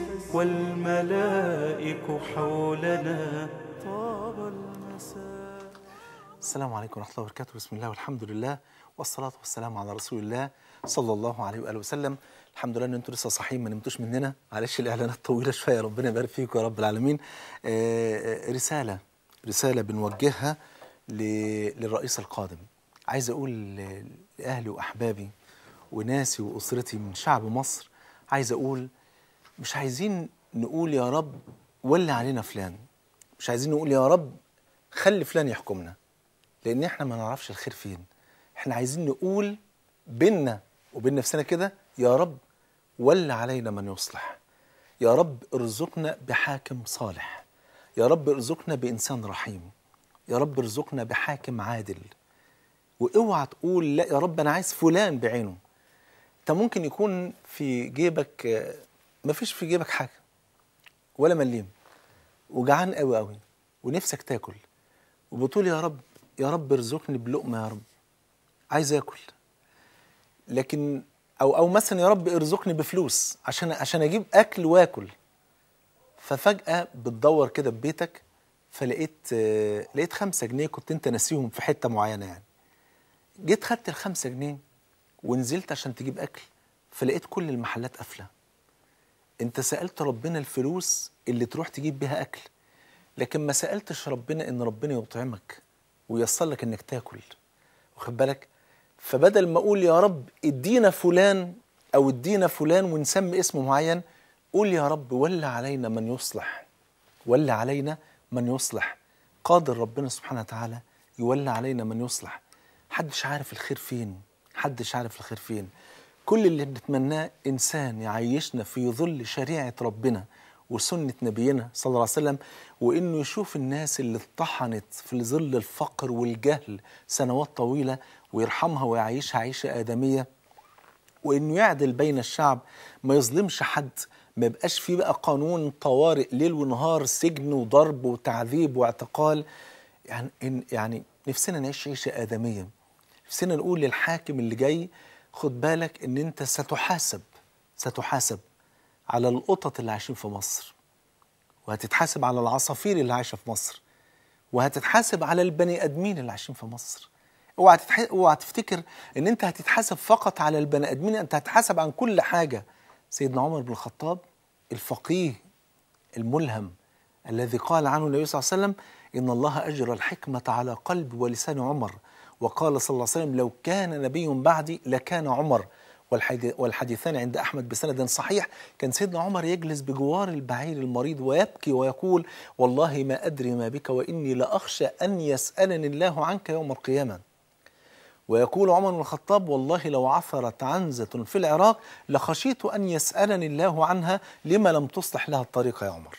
والملائك حولنا طاب المساء السلام عليكم ورحمة الله وبركاته بسم الله والحمد لله والصلاة والسلام على رسول الله صلى الله عليه وآله وسلم الحمد لله ان انتوا لسه صاحيين ما نمتوش مننا معلش الاعلانات طويله شويه ربنا يبارك فيكم يا رب العالمين آه، آه، رساله رساله بنوجهها ل- للرئيس القادم عايز اقول ل- لاهلي واحبابي وناسي واسرتي من شعب مصر عايز اقول مش عايزين نقول يا رب ولي علينا فلان مش عايزين نقول يا رب خلي فلان يحكمنا لان احنا ما نعرفش الخير فين احنا عايزين نقول بينا وبين نفسنا كده يا رب ول علينا من يصلح يا رب ارزقنا بحاكم صالح يا رب ارزقنا بانسان رحيم يا رب ارزقنا بحاكم عادل واوعى تقول لا يا رب انا عايز فلان بعينه انت ممكن يكون في جيبك آه، مفيش في جيبك حاجه ولا مليم وجعان قوي قوي ونفسك تاكل وبتقول يا رب يا رب ارزقني بلقمه يا رب عايز اكل لكن او او مثلا يا رب ارزقني بفلوس عشان عشان اجيب اكل واكل ففجاه بتدور كده في بيتك فلقيت آه، لقيت خمسة جنيه كنت انت ناسيهم في حته معينه يعني جيت خدت الخمسة جنيه ونزلت عشان تجيب اكل فلقيت كل المحلات قافله انت سالت ربنا الفلوس اللي تروح تجيب بيها اكل لكن ما سالتش ربنا ان ربنا يطعمك وييسر لك انك تاكل واخد بالك فبدل ما اقول يا رب ادينا فلان او ادينا فلان ونسمي اسم معين قول يا رب ول علينا من يصلح ول علينا من يصلح قادر ربنا سبحانه وتعالى يولى علينا من يصلح حدش عارف الخير فين حدش عارف الخير فين كل اللي بنتمناه إنسان يعيشنا في ظل شريعة ربنا وسنة نبينا صلى الله عليه وسلم وإنه يشوف الناس اللي اتطحنت في ظل الفقر والجهل سنوات طويلة ويرحمها ويعيشها عيشة آدمية وانه يعدل بين الشعب ما يظلمش حد ما يبقاش فيه بقى قانون طوارئ ليل ونهار سجن وضرب وتعذيب واعتقال يعني إن يعني نفسنا نعيش عيشه ادميه نفسنا نقول للحاكم اللي جاي خد بالك ان انت ستحاسب ستحاسب على القطط اللي عايشين في مصر وهتتحاسب على العصافير اللي عايشه في مصر وهتتحاسب على البني ادمين اللي عايشين في مصر اوعى تتح... اوعى تفتكر ان انت هتتحاسب فقط على البني ادمين انت هتتحاسب عن كل حاجه سيدنا عمر بن الخطاب الفقيه الملهم الذي قال عنه النبي صلى الله عليه وسلم ان الله اجرى الحكمه على قلب ولسان عمر وقال صلى الله عليه وسلم لو كان نبي بعدي لكان عمر والحدي- والحديثان عند احمد بسند صحيح كان سيدنا عمر يجلس بجوار البعير المريض ويبكي ويقول والله ما ادري ما بك واني لاخشى ان يسالني الله عنك يوم القيامه ويقول عمر بن الخطاب والله لو عثرت عنزة في العراق لخشيت أن يسألني الله عنها لما لم تصلح لها الطريق يا عمر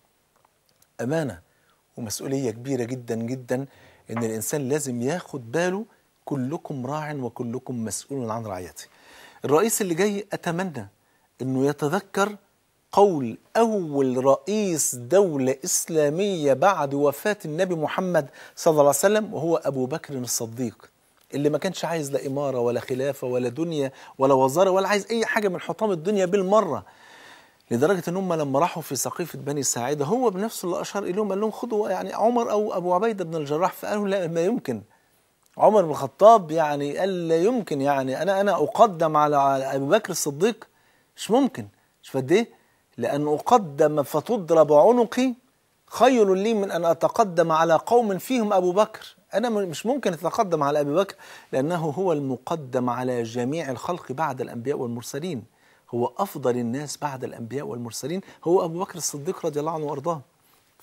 أمانة ومسؤولية كبيرة جدا جدا إن الإنسان لازم ياخد باله كلكم راع وكلكم مسؤول عن رعيته الرئيس اللي جاي أتمنى أنه يتذكر قول أول رئيس دولة إسلامية بعد وفاة النبي محمد صلى الله عليه وسلم وهو أبو بكر الصديق اللي ما كانش عايز لا إمارة ولا خلافة ولا دنيا ولا وزارة ولا عايز أي حاجة من حطام الدنيا بالمرة لدرجة ان هم لما راحوا في سقيفة بني ساعدة هو بنفسه اللي أشار إليهم قال لهم خدوا يعني عمر أو أبو عبيدة بن الجراح فقالوا لا ما يمكن عمر بن الخطاب يعني قال لا يمكن يعني أنا أنا أقدم على على أبي بكر الصديق مش ممكن مش قد إيه؟ لأن أقدم فتضرب عنقي خير لي من أن أتقدم على قوم فيهم أبو بكر أنا م- مش ممكن أتقدم على أبي بكر لأنه هو المقدم على جميع الخلق بعد الأنبياء والمرسلين هو أفضل الناس بعد الأنبياء والمرسلين هو أبو بكر الصديق رضي الله عنه وأرضاه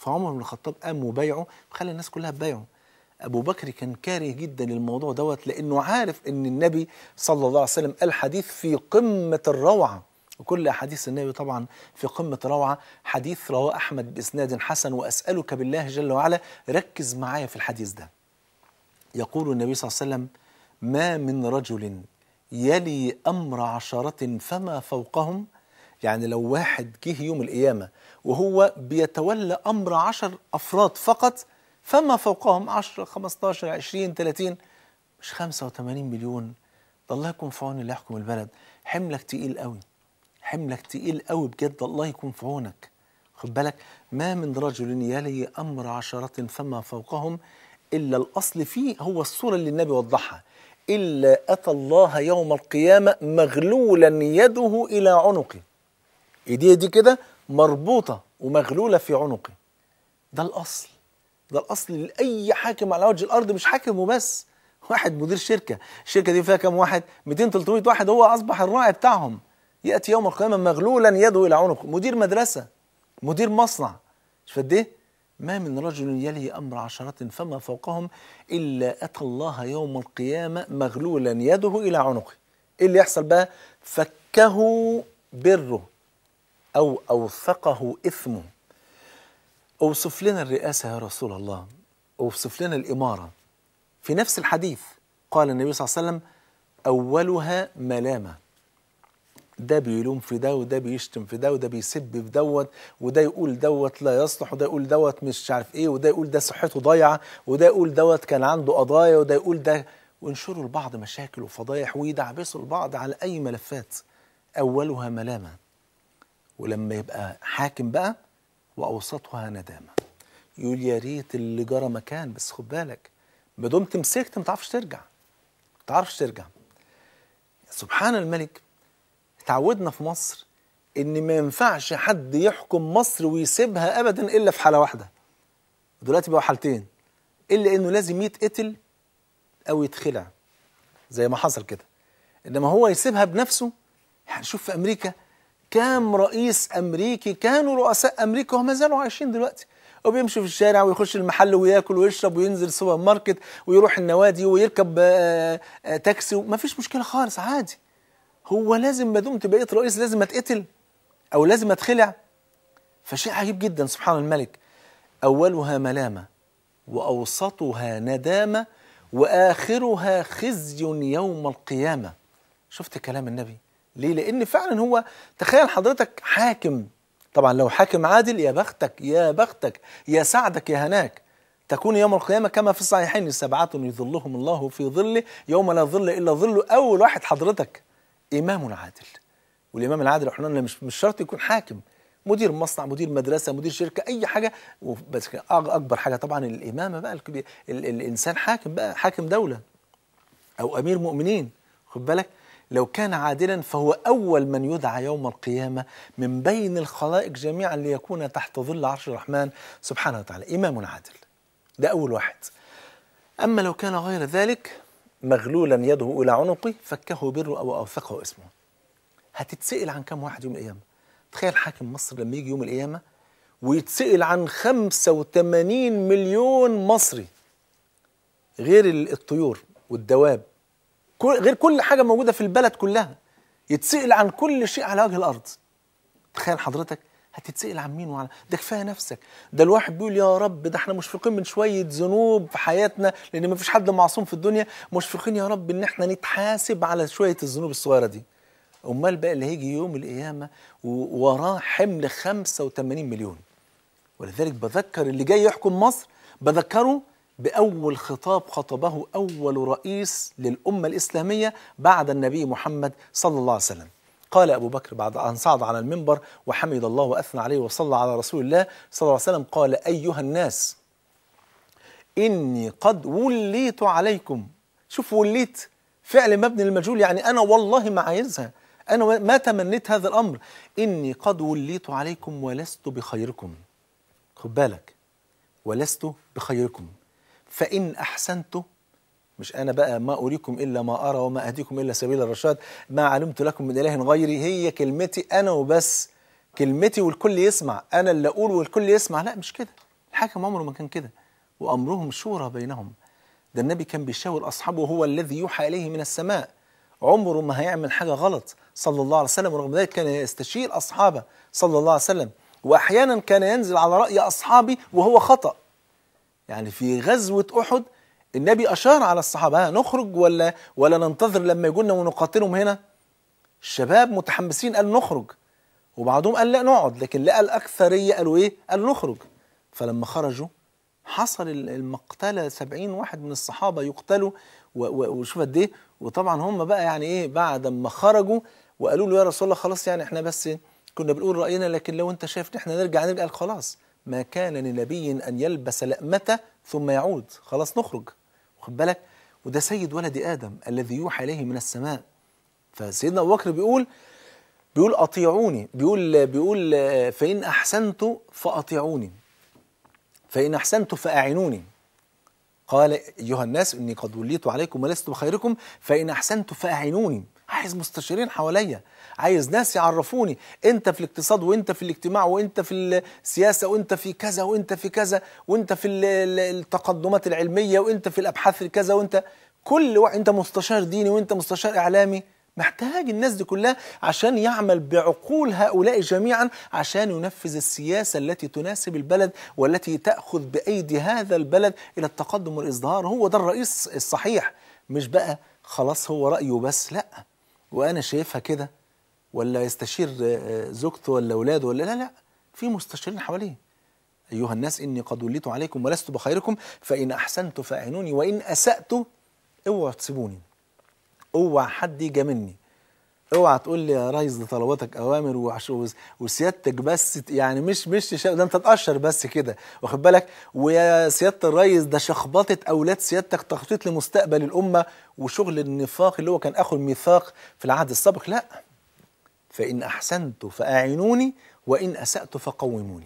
فعمر بن الخطاب قام وبايعه وخلى الناس كلها تبايعه ابو بكر كان كاره جدا الموضوع دوت لانه عارف ان النبي صلى الله عليه وسلم قال حديث في قمه الروعه وكل احاديث النبي طبعا في قمه الروعه حديث رواه احمد باسناد حسن واسالك بالله جل وعلا ركز معايا في الحديث ده يقول النبي صلى الله عليه وسلم ما من رجل يلي امر عشره فما فوقهم يعني لو واحد جه يوم القيامه وهو بيتولى امر عشر افراد فقط فما فوقهم 10 15 20 30 مش 85 مليون ده الله يكون في عون اللي يحكم البلد حملك تقيل قوي حملك تقيل قوي بجد الله يكون في عونك خد بالك ما من رجل يلي امر عشرة فما فوقهم الا الاصل فيه هو الصوره اللي النبي وضحها الا اتى الله يوم القيامه مغلولا يده الى عنقه ايديه دي كده مربوطه ومغلوله في عنقه ده الاصل ده الاصل لاي حاكم على وجه الارض مش حاكم وبس واحد مدير شركه الشركه دي فيها كام واحد 200 300 واحد هو اصبح الراعي بتاعهم ياتي يوم القيامه مغلولا يده الى عنقه مدير مدرسه مدير مصنع مش قد ايه ما من رجل يلي امر عشره فما فوقهم الا اتى الله يوم القيامه مغلولا يده الى عنقه ايه اللي يحصل بقى فكه بره او اوثقه اثمه اوصف لنا الرئاسه يا رسول الله اوصف لنا الاماره في نفس الحديث قال النبي صلى الله عليه وسلم اولها ملامه ده بيلوم في ده وده بيشتم في ده وده بيسب في دوت وده يقول دوت لا يصلح وده يقول دوت مش عارف ايه وده يقول ده صحته ضايعه وده يقول دوت كان عنده قضايا وده يقول ده وينشروا لبعض مشاكل وفضايح ويدعبسوا البعض على اي ملفات اولها ملامه ولما يبقى حاكم بقى واوسطها ندامه يقول يا ريت اللي جرى مكان بس خد بالك ما دمت مسكت ما تعرفش ترجع ما تعرفش ترجع سبحان الملك تعودنا في مصر ان ما ينفعش حد يحكم مصر ويسيبها ابدا الا في حاله واحده دلوقتي بقى حالتين الا انه لازم يتقتل او يتخلع زي ما حصل كده انما هو يسيبها بنفسه يعني شوف في امريكا كام رئيس امريكي كانوا رؤساء امريكا وما زالوا عايشين دلوقتي وبيمشي في الشارع ويخش المحل وياكل ويشرب وينزل السوبر ماركت ويروح النوادي ويركب آه، آه، تاكسي ما فيش مشكله خالص عادي هو لازم ما دمت بقيت رئيس لازم اتقتل او لازم اتخلع فشيء عجيب جدا سبحان الملك اولها ملامه واوسطها ندامه واخرها خزي يوم القيامه شفت كلام النبي ليه لان فعلا هو تخيل حضرتك حاكم طبعا لو حاكم عادل يا بختك يا بختك يا سعدك يا هناك تكون يوم القيامة كما في الصحيحين سبعة يظلهم الله في ظله يوم لا ظل إلا ظله أول واحد حضرتك إمام عادل والإمام العادل احنا قلنا مش مش شرط يكون حاكم مدير مصنع مدير مدرسة مدير شركة أي حاجة بس أك- أكبر حاجة طبعا الإمامة بقى الكبير ال- الإنسان حاكم بقى حاكم دولة أو أمير مؤمنين خد بالك لو كان عادلا فهو أول من يدعى يوم القيامة من بين الخلائق جميعا ليكون تحت ظل عرش الرحمن سبحانه وتعالى إمام عادل ده أول واحد أما لو كان غير ذلك مغلولا يده إلى عنقه فكه بره أو أوثقه اسمه هتتسأل عن كم واحد يوم القيامة تخيل حاكم مصر لما يجي يوم القيامة ويتسأل عن 85 مليون مصري غير ال- الطيور والدواب كل غير كل حاجة موجودة في البلد كلها يتسأل عن كل شيء على وجه الأرض تخيل حضرتك هتتسأل عن مين وعلى ده كفايه نفسك ده الواحد بيقول يا رب ده احنا مشفقين من شويه ذنوب في حياتنا لان ما فيش حد معصوم في الدنيا مشفقين يا رب ان احنا نتحاسب على شويه الذنوب الصغيره دي امال بقى اللي هيجي يوم القيامه ووراه حمل 85 مليون ولذلك بذكر اللي جاي يحكم مصر بذكره بأول خطاب خطبه أول رئيس للأمة الإسلامية بعد النبي محمد صلى الله عليه وسلم قال أبو بكر بعد أن صعد على المنبر وحمد الله وأثنى عليه وصلى على رسول الله صلى الله عليه وسلم قال أيها الناس إني قد وليت عليكم شوف وليت فعل مبني للمجهول يعني أنا والله ما عايزها أنا ما تمنيت هذا الأمر إني قد وليت عليكم ولست بخيركم خد بالك ولست بخيركم فإن أحسنت مش أنا بقى ما أريكم إلا ما أرى وما أهديكم إلا سبيل الرشاد ما علمت لكم من إله غيري هي كلمتي أنا وبس كلمتي والكل يسمع أنا اللي أقول والكل يسمع لا مش كده الحاكم عمره ما كان كده وامرهم شورى بينهم ده النبي كان بيشاور اصحابه هو الذي يوحى اليه من السماء عمره ما هيعمل حاجه غلط صلى الله عليه وسلم ورغم ذلك كان يستشير اصحابه صلى الله عليه وسلم واحيانا كان ينزل على راي اصحابه وهو خطأ يعني في غزوة أحد النبي أشار على الصحابة ها نخرج ولا ولا ننتظر لما يجونا ونقاتلهم هنا الشباب متحمسين قالوا نخرج وبعضهم قال لا نقعد لكن لقى الأكثرية قالوا إيه قالوا نخرج فلما خرجوا حصل ال- المقتلة سبعين واحد من الصحابة يقتلوا و- و- وشوف قد إيه وطبعا هم بقى يعني إيه بعد ما خرجوا وقالوا له يا رسول الله خلاص يعني إحنا بس كنا بنقول رأينا لكن لو أنت شايف إن إحنا نرجع نرجع قال خلاص ما كان لنبي أن يلبس لأمته ثم يعود خلاص نخرج واخد بالك وده سيد ولد آدم الذي يوحى إليه من السماء فسيدنا أبو بكر بيقول بيقول أطيعوني بيقول بيقول آه، فإن أحسنت فأطيعوني فإن أحسنت فأعينوني قال أيها الناس إني قد وليت عليكم ولست بخيركم فإن أحسنت فأعينوني عايز مستشارين حواليا عايز ناس يعرفوني انت في الاقتصاد وانت في الاجتماع وانت في السياسة وانت في كذا وانت في كذا وانت في ال- ال- التقدمات العلمية وانت في الابحاث كذا وانت كل واحد انت مستشار ديني وانت مستشار اعلامي محتاج الناس دي كلها عشان يعمل بعقول هؤلاء جميعا عشان ينفذ السياسة التي تناسب البلد والتي تأخذ بأيدي هذا البلد إلى التقدم والإزدهار هو ده الرئيس الصحيح مش بقى خلاص هو رأيه بس لا وأنا شايفها كده ولا يستشير آه، آه، زوجته ولا أولاده ولا لا لا في مستشارين حواليه أيها الناس إني قد وليت عليكم ولست بخيركم فإن أحسنت فأعينوني وإن أسأت اوعوا تسيبوني اوعى حد يجي مني اوعى تقول لي يا ريس ده طلباتك اوامر وعش- وسيادتك بس ت- يعني مش مش تشا- ده انت تقشر بس كده واخد بالك ويا سياده الريس ده شخبطه اولاد سيادتك تخطيط لمستقبل الامه وشغل النفاق اللي هو كان اخو الميثاق في العهد السابق لا فان احسنت فاعينوني وان اسات فقوموني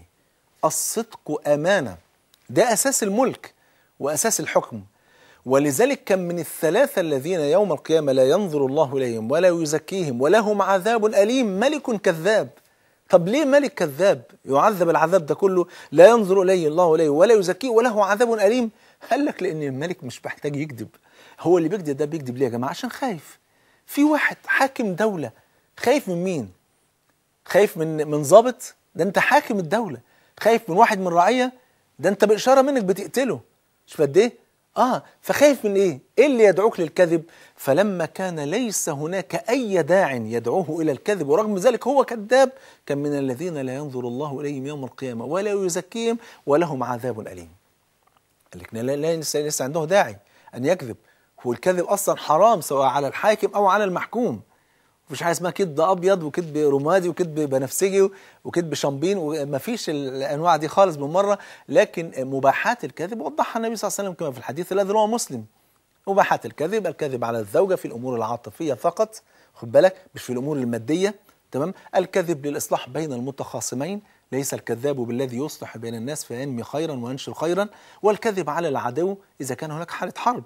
الصدق امانه ده اساس الملك واساس الحكم ولذلك كان من الثلاثة الذين يوم القيامة لا ينظر الله إليهم ولا يزكيهم ولهم عذاب أليم ملك كذاب طب ليه ملك كذاب يعذب العذاب ده كله لا ينظر إليه الله إليه ولا يزكيه وله عذاب أليم قال لك لأن الملك مش محتاج يكذب هو اللي بيكذب ده بيكذب ليه يا جماعة عشان خايف في واحد حاكم دولة خايف من مين خايف من من ضابط ده انت حاكم الدولة خايف من واحد من رعية ده انت بإشارة منك بتقتله شوف قد ايه اه فخايف من ايه ايه اللي يدعوك للكذب فلما كان ليس هناك اي داع يدعوه الى الكذب ورغم ذلك هو كذاب كان من الذين لا ينظر الله اليهم يوم القيامة ولا يزكيهم ولهم عذاب أليم قال لك لا لا لسه لسه عنده داعي ان يكذب هو الكذب اصلا حرام سواء على الحاكم او على المحكوم مفيش حاجه اسمها كذب ابيض وكذب رمادي وكذب بنفسجي وكذب شامبين ومفيش الانواع دي خالص بالمره لكن مباحات الكذب وضحها النبي صلى الله عليه وسلم كما في الحديث الذي رواه مسلم مباحات الكذب الكذب على الزوجه في الامور العاطفيه فقط خد بالك مش في الامور الماديه تمام الكذب للاصلاح بين المتخاصمين ليس الكذاب بالذي يصلح بين الناس فينمي خيرا وينشر خيرا والكذب على العدو اذا كان هناك حاله حرب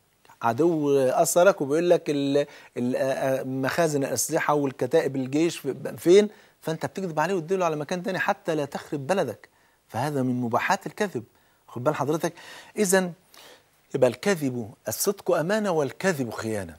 عدو أثرك وبيقول لك ال- ال- مخازن الأسلحة والكتائب الجيش في- فين فأنت بتكذب عليه وتدله على مكان تاني حتى لا تخرب بلدك فهذا من مباحات الكذب خد بال حضرتك إذا يبقى الكذب الصدق أمانة والكذب خيانة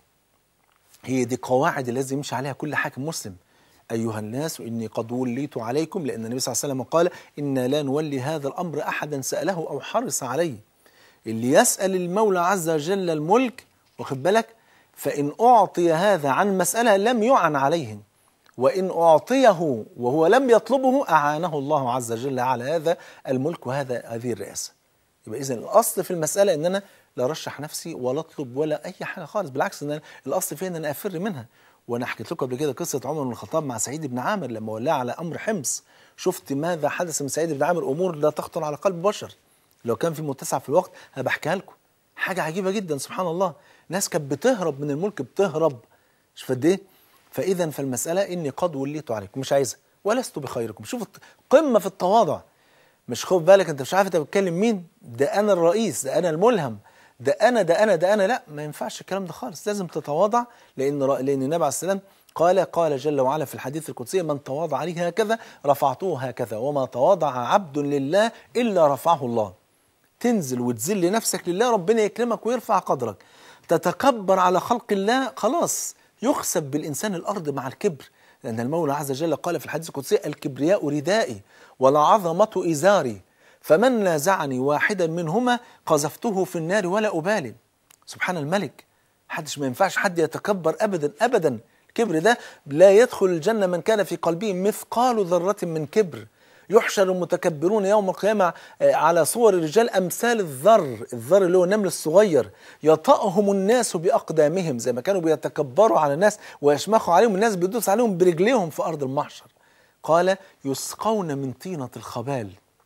هي دي قواعد اللي لازم يمشي عليها كل حاكم مسلم أيها الناس إني قد وليت عليكم لأن النبي صلى الله عليه وسلم قال إنا لا نولي هذا الأمر أحدا سأله أو حرص عليه اللي يسأل المولى عز وجل الملك واخد بالك فإن أعطي هذا عن مسألة لم يعن عليه وإن أعطيه وهو لم يطلبه أعانه الله عز وجل على هذا الملك وهذا هذه الرئاسة يبقى إذن الأصل في المسألة إن أنا لا أرشح نفسي ولا أطلب ولا أي حاجة خالص بالعكس إن أنا الأصل فيها إن أنا أفر منها وأنا حكيت لكم قبل كده قصة عمر بن الخطاب مع سعيد بن عامر لما ولاه على أمر حمص شفت ماذا حدث من سعيد بن عامر أمور لا تخطر على قلب بشر لو كان في متسع في الوقت هبقى احكيها لكم حاجه عجيبه جدا سبحان الله ناس كانت بتهرب من الملك بتهرب شوف قد ايه فاذا فالمساله اني قد وليت عليكم مش عايزها ولست بخيركم شوف الت- قمه في التواضع مش خد بالك انت مش عارف انت بتكلم مين ده انا الرئيس ده انا الملهم ده انا ده انا ده انا لا ما ينفعش الكلام ده خالص لازم تتواضع لان ر- لان النبي عليه السلام قال قال جل وعلا في الحديث القدسي من تواضع لي هكذا رفعته هكذا وما تواضع عبد لله إلا رفعه الله تنزل وتذل نفسك لله ربنا يكرمك ويرفع قدرك تتكبر على خلق الله خلاص يخسف بالإنسان الأرض مع الكبر لأن المولى عز وجل قال في الحديث القدسي الكبرياء ردائي والعظمة إزاري فمن نازعني واحدا منهما قذفته في النار ولا أبالي سبحان الملك حدش ما ينفعش حد يتكبر أبدا أبدا الكبر ده لا يدخل الجنة من كان في قلبه مثقال ذرة من كبر يحشر المتكبرون يوم القيامة على صور الرجال أمثال الذر الذر اللي هو النمل الصغير يطأهم الناس بأقدامهم زي ما كانوا بيتكبروا على الناس ويشمخوا عليهم الناس بيدوس عليهم برجليهم في أرض المحشر قال يسقون من طينة الخبال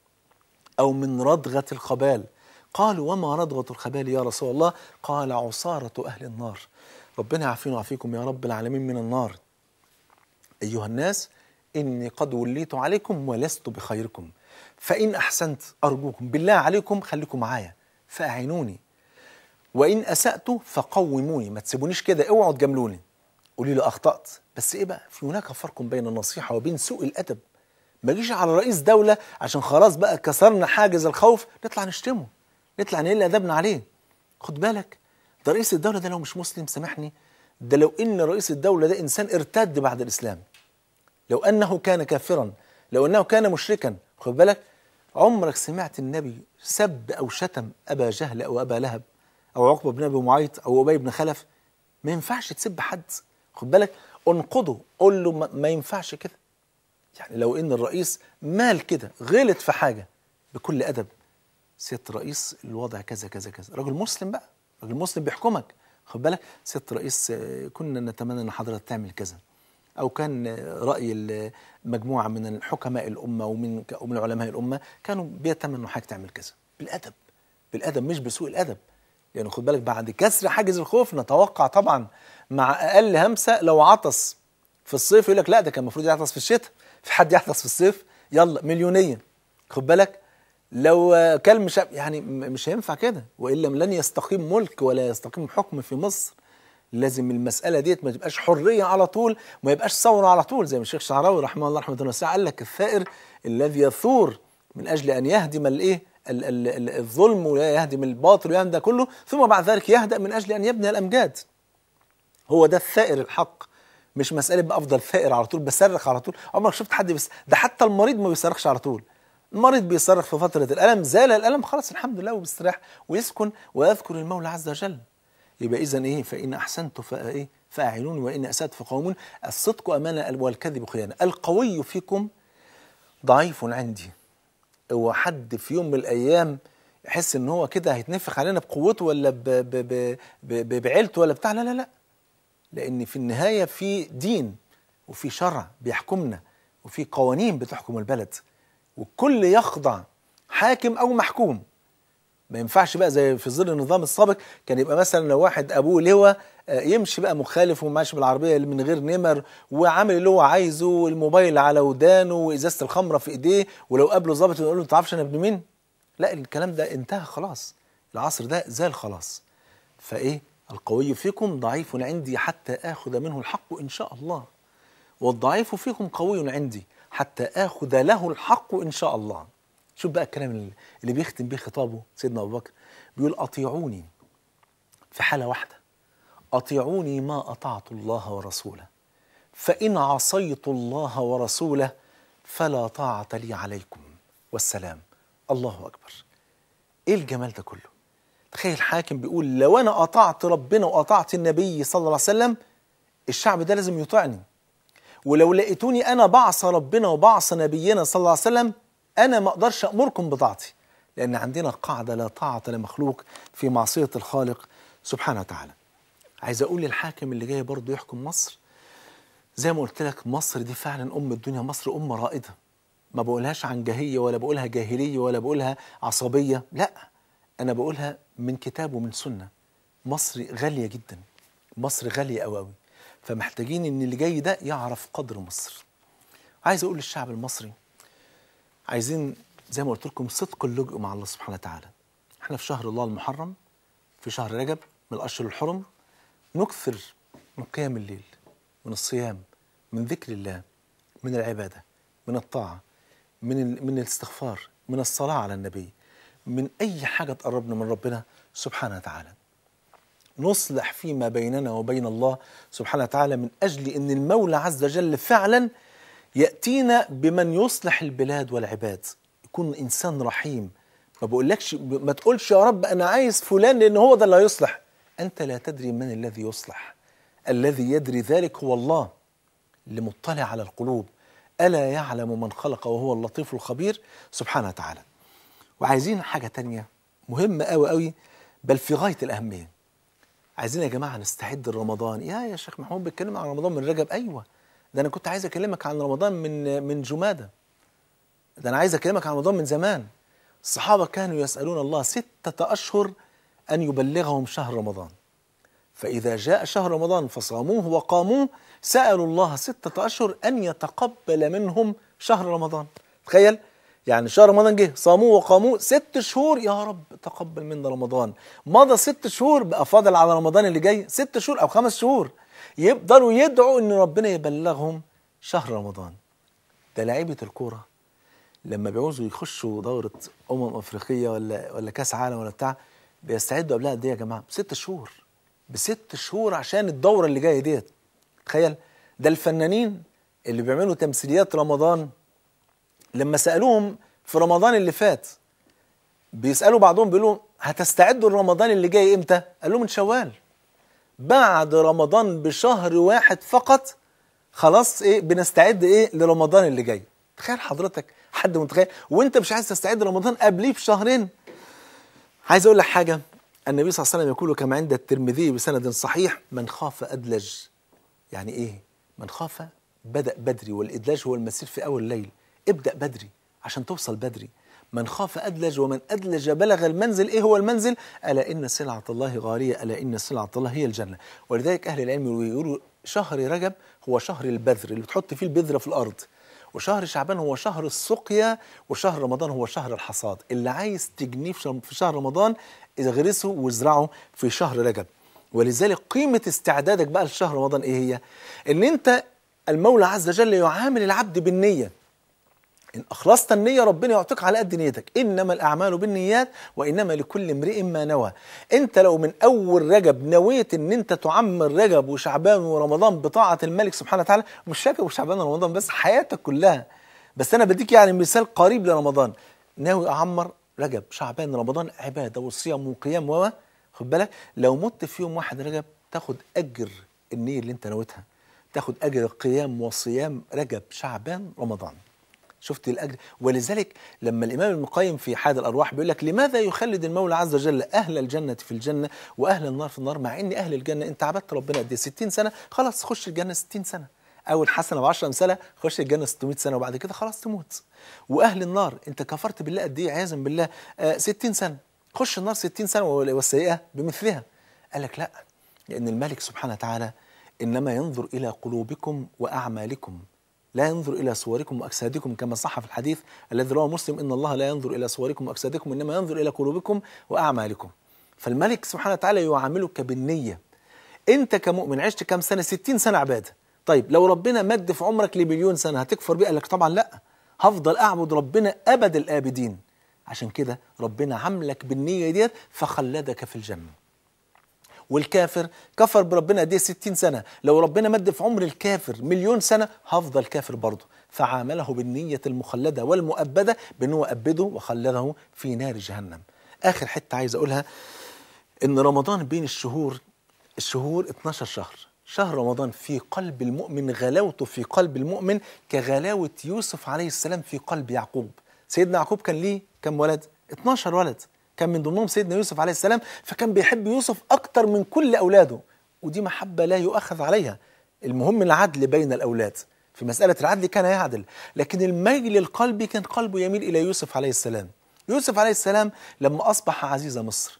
أو من ردغة الخبال قالوا وما ردغة الخبال يا رسول الله قال عصارة أهل النار ربنا يعافينا ويعافيكم يا رب العالمين من النار أيها الناس إني قد وليت عليكم ولست بخيركم فإن أحسنت أرجوكم بالله عليكم خليكم معايا فأعينوني وإن أسأت فقوموني ما تسيبونيش كده اوعوا تجاملوني قولي لي أخطأت بس إيه بقى في هناك فرق بين النصيحة وبين سوء الأدب ما جيش على رئيس دولة عشان خلاص بقى كسرنا حاجز الخوف نطلع نشتمه نطلع نقل أدبنا عليه خد بالك ده رئيس الدولة ده لو مش مسلم سامحني ده لو إن رئيس الدولة ده إنسان ارتد بعد الإسلام لو أنه كان كافرا لو أنه كان مشركا خد بالك عمرك سمعت النبي سب أو شتم أبا جهل أو أبا لهب أو عقبة بن أبي معيط أو أبي بن خلف ما ينفعش تسب حد خد بالك انقضه قول له ما, ما ينفعش كده يعني لو ان الرئيس مال كده غلط في حاجه بكل ادب سياده الرئيس الوضع كذا كذا كذا راجل مسلم بقى راجل مسلم بيحكمك خد بالك سياده الرئيس كنا نتمنى ان حضرتك تعمل كذا او كان راي مجموعه من حكماء الامه ومن ومن علماء الامه كانوا بيتمنوا حضرتك تعمل كذا بالادب بالادب مش بسوء الادب يعني خد بالك بعد كسر حاجز الخوف نتوقع طبعا مع اقل همسه لو عطس في الصيف يقول لك لا ده كان المفروض يعطس في الشتاء في حد يحدث في الصيف يلا مليونيا خد بالك لو كلب مش يعني مش هينفع كده والا لن يستقيم ملك ولا يستقيم حكم في مصر لازم المساله ديت ما تبقاش حريه على طول وما يبقاش ثوره على طول زي ما الشيخ شعراوي رحمه الله رحمه الله واسعه قال لك الثائر الذي يثور من اجل ان يهدم الايه الظلم ويهدم الباطل ويهدم ده كله ثم بعد ذلك يهدأ من اجل ان يبني الامجاد هو ده الثائر الحق مش مسألة بقى أفضل ثائر على طول بصرخ على طول عمرك شفت حد بس ده حتى المريض ما بيصرخش على طول المريض بيصرخ في فترة الألم زال الألم خلاص الحمد لله وبيستريح ويسكن ويذكر المولى عز وجل يبقى إذا إيه فإن أحسنت فإيه فأعينوني وإن أسأت فقومون الصدق أمانة والكذب خيانة القوي فيكم ضعيف عندي هو حد في يوم من الأيام يحس إن هو كده هيتنفخ علينا بقوته ولا ب ب ب ب بعيلته ولا بتاع لا لا لا لأن في النهاية في دين وفي شرع بيحكمنا وفي قوانين بتحكم البلد والكل يخضع حاكم أو محكوم ما ينفعش بقى زي في ظل النظام السابق كان يبقى مثلا لو واحد أبوه لواء يمشي بقى مخالف وماشي بالعربية من غير نمر وعامل اللي هو عايزه والموبايل على ودانه وإزازة الخمرة في إيديه ولو قابله ظابط يقول له أنت تعرفش أنا ابن مين؟ لا الكلام ده انتهى خلاص العصر ده زال خلاص فإيه؟ القوي فيكم ضعيف عندي حتى آخذ منه الحق إن شاء الله والضعيف فيكم قوي عندي حتى آخذ له الحق إن شاء الله شوف بقى الكلام اللي بيختم بيه خطابه سيدنا أبو بكر بيقول أطيعوني في حالة واحدة أطيعوني ما أطعت الله ورسوله فإن عصيت الله ورسوله فلا طاعة لي عليكم والسلام الله أكبر إيه الجمال ده كله تخيل حاكم بيقول لو انا اطعت ربنا واطعت النبي صلى الله عليه وسلم الشعب ده لازم يطيعني ولو لقيتوني انا بعصى ربنا وبعصى نبينا صلى الله عليه وسلم انا ما اقدرش امركم بطاعتي لان عندنا قاعده لا طاعه لمخلوق في معصيه الخالق سبحانه وتعالى عايز اقول للحاكم اللي جاي برضه يحكم مصر زي ما قلت لك مصر دي فعلا ام الدنيا مصر امه رائده ما بقولهاش عن جاهيه ولا بقولها جاهليه ولا بقولها عصبيه لا أنا بقولها من كتاب ومن سنة مصر غالية جدا مصر غالية أوي أوي فمحتاجين إن اللي جاي ده يعرف قدر مصر عايز أقول للشعب المصري عايزين زي ما قلت لكم صدق اللجوء مع الله سبحانه وتعالى احنا في شهر الله المحرم في شهر رجب من الأشهر الحرم نكثر من قيام الليل من الصيام من ذكر الله من العبادة من الطاعة من ال- من الاستغفار من الصلاة على النبي من أي حاجة تقربنا من ربنا سبحانه وتعالى نصلح فيما بيننا وبين الله سبحانه وتعالى من أجل أن المولى عز وجل فعلا يأتينا بمن يصلح البلاد والعباد يكون إنسان رحيم ما بقولكش ما تقولش يا رب أنا عايز فلان لأن هو ده اللي هيصلح أنت لا تدري من الذي يصلح الذي يدري ذلك هو الله اللي مطلع على القلوب ألا يعلم من خلق وهو اللطيف الخبير سبحانه وتعالى وعايزين حاجة تانية مهمة أوي أوي بل في غاية الأهمية عايزين يا جماعة نستعد لرمضان يا يا شيخ محمود بيتكلم عن رمضان من رجب أيوة ده أنا كنت عايز أكلمك عن رمضان من من جمادة ده أنا عايز أكلمك عن رمضان من زمان الصحابة كانوا يسألون الله ستة أشهر أن يبلغهم شهر رمضان فإذا جاء شهر رمضان فصاموه وقاموه سألوا الله ستة أشهر أن يتقبل منهم شهر رمضان تخيل يعني شهر رمضان جه صاموه وقاموه ست شهور يا رب تقبل منا رمضان مضى ست شهور بقى فاضل على رمضان اللي جاي ست شهور أو خمس شهور يقدروا يدعوا أن ربنا يبلغهم شهر رمضان ده لعيبة الكورة لما بيعوزوا يخشوا دورة أمم أفريقية ولا ولا كأس عالم ولا بتاع بيستعدوا قبلها قد إيه يا جماعة؟ بست شهور بست شهور عشان الدورة اللي جاية ديت تخيل ده الفنانين اللي بيعملوا تمثيليات رمضان لما سألوهم في رمضان اللي فات بيسألوا بعضهم بيقولوا هتستعدوا لرمضان اللي جاي امتى؟ قال لهم من شوال بعد رمضان بشهر واحد فقط خلاص ايه بنستعد ايه لرمضان اللي جاي تخيل حضرتك حد متخيل وانت مش عايز تستعد لرمضان قبليه بشهرين عايز اقول لك حاجه النبي صلى الله عليه وسلم يقول كما عند الترمذي بسند صحيح من خاف ادلج يعني ايه من خاف بدا بدري والادلاج هو المسير في اول الليل ابدا بدري عشان توصل بدري من خاف ادلج ومن ادلج بلغ المنزل ايه هو المنزل الا ان سلعه الله غاليه الا ان سلعه الله هي الجنه ولذلك اهل العلم يقولوا شهر رجب هو شهر البذر اللي بتحط فيه البذره في الارض وشهر شعبان هو شهر السقيا وشهر رمضان هو شهر الحصاد اللي عايز تجنيه في شهر- في شهر رمضان اغرسه وازرعه في شهر رجب ولذلك قيمة استعدادك بقى لشهر رمضان ايه هي ان انت المولى عز وجل يعامل العبد بالنية إن أخلصت النية ربنا يعطيك على قد نيتك إنما الأعمال بالنيات وإنما لكل امرئ ما نوى أنت لو من أول رجب نويت إن أنت تعمر رجب وشعبان ورمضان بطاعة الملك سبحانه وتعالى مش رجب وشعبان ورمضان بس حياتك كلها بس أنا بديك يعني مثال قريب لرمضان ناوي أعمر رجب شعبان رمضان عبادة وصيام وقيام و خد بالك لو مت في يوم واحد رجب تاخد أجر النية اللي أنت نويتها تاخد أجر قيام وصيام رجب شعبان رمضان شفت الاجر ولذلك لما الامام ابن القيم في حاد الارواح بيقول لك لماذا يخلد المولى عز وجل اهل الجنه في الجنه واهل النار في النار مع ان اهل الجنه انت عبدت ربنا قد ايه 60 سنه خلاص خش الجنه 60 سنه اول حسنه ب 10 امثله خش الجنه 600 سنه وبعد كده خلاص تموت واهل النار انت كفرت بالله قد ايه عياذا بالله آه 60 سنه خش النار 60 سنه والسيئه بمثلها قال لك لا لان الملك سبحانه وتعالى انما ينظر الى قلوبكم واعمالكم لا ينظر إلى صوركم وأجسادكم كما صح في الحديث الذي رواه مسلم إن الله لا ينظر إلى صوركم وأجسادكم إنما ينظر إلى قلوبكم وأعمالكم فالملك سبحانه وتعالى يعاملك بالنية أنت كمؤمن عشت كم سنة 60 سنة عبادة طيب لو ربنا مد في عمرك لمليون سنة هتكفر بيه قال لك طبعا لا هفضل أعبد ربنا أبد الآبدين عشان كده ربنا عاملك بالنية ديت فخلدك في الجنة والكافر كفر بربنا دي 60 سنة لو ربنا مد في عمر الكافر مليون سنة هفضل كافر برضه فعامله بالنية المخلدة والمؤبدة بأنه أبده وخلده في نار جهنم آخر حتة عايز أقولها إن رمضان بين الشهور الشهور 12 شهر شهر رمضان في قلب المؤمن غلاوته في قلب المؤمن كغلاوة يوسف عليه السلام في قلب يعقوب سيدنا يعقوب كان ليه كم ولد 12 ولد كان من ضمنهم سيدنا يوسف عليه السلام فكان بيحب يوسف أكتر من كل أولاده ودي محبة لا يؤخذ عليها المهم العدل بين الأولاد في مسألة العدل كان يعدل لكن الميل القلبي كان قلبه يميل إلى يوسف عليه السلام يوسف عليه السلام لما أصبح عزيز مصر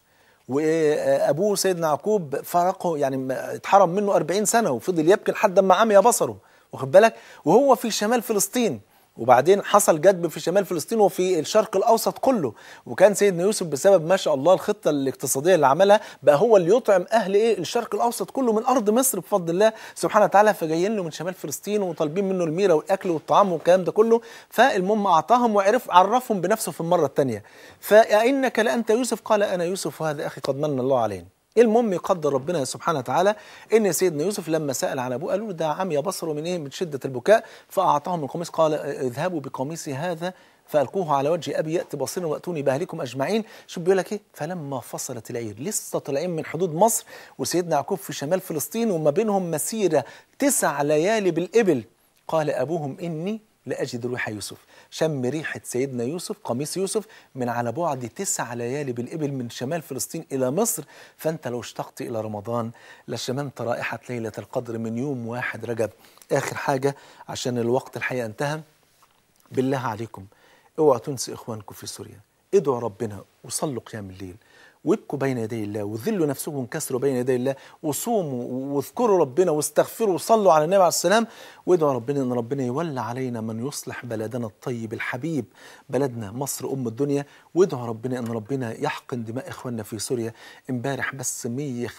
وأبوه سيدنا يعقوب فرقه يعني اتحرم منه 40 سنة وفضل يبكي لحد ما عمي بصره واخد بالك وهو في شمال فلسطين وبعدين حصل جدب في شمال فلسطين وفي الشرق الاوسط كله وكان سيدنا يوسف بسبب ما شاء الله الخطه الاقتصاديه اللي عملها بقى هو اللي يطعم اهل ايه الشرق الاوسط كله من ارض مصر بفضل الله سبحانه وتعالى فجايين له من شمال فلسطين وطالبين منه الميره والاكل والطعام والكلام ده كله فالمهم اعطاهم وعرف عرفهم بنفسه في المره الثانيه فانك لانت يوسف قال انا يوسف وهذا اخي قد من الله علينا المهم يقدر ربنا سبحانه وتعالى ان سيدنا يوسف لما سال على ابوه قالوا له ده عمي بصره من ايه من شده البكاء فاعطاهم القميص قال اذهبوا بقميصي هذا فالقوه على وجه ابي ياتي بصيرا واتوني باهلكم اجمعين شوف بيقول لك ايه فلما فصلت العير لسه طالعين من حدود مصر وسيدنا يعقوب في شمال فلسطين وما بينهم مسيره تسع ليالي بالابل قال ابوهم اني لاجد ريح يوسف شم ريحة سيدنا يوسف قميص يوسف من على بعد تسع ليالي بالإبل من شمال فلسطين إلى مصر فأنت لو اشتقت إلى رمضان لشممت رائحة ليلة القدر من يوم واحد رجب آخر حاجة عشان الوقت الحقيقة انتهى بالله عليكم اوعوا تنسوا إخوانكم في سوريا ادعوا ربنا وصلوا قيام الليل وابكوا بين يدي الله وذلوا نفسكم وانكسروا بين يدي الله وصوموا واذكروا ربنا واستغفروا وصلوا على النبي عليه السلام وادعوا ربنا ان ربنا يولى علينا من يصلح بلدنا الطيب الحبيب بلدنا مصر ام الدنيا وادعوا ربنا ان ربنا يحقن دماء اخواننا في سوريا امبارح بس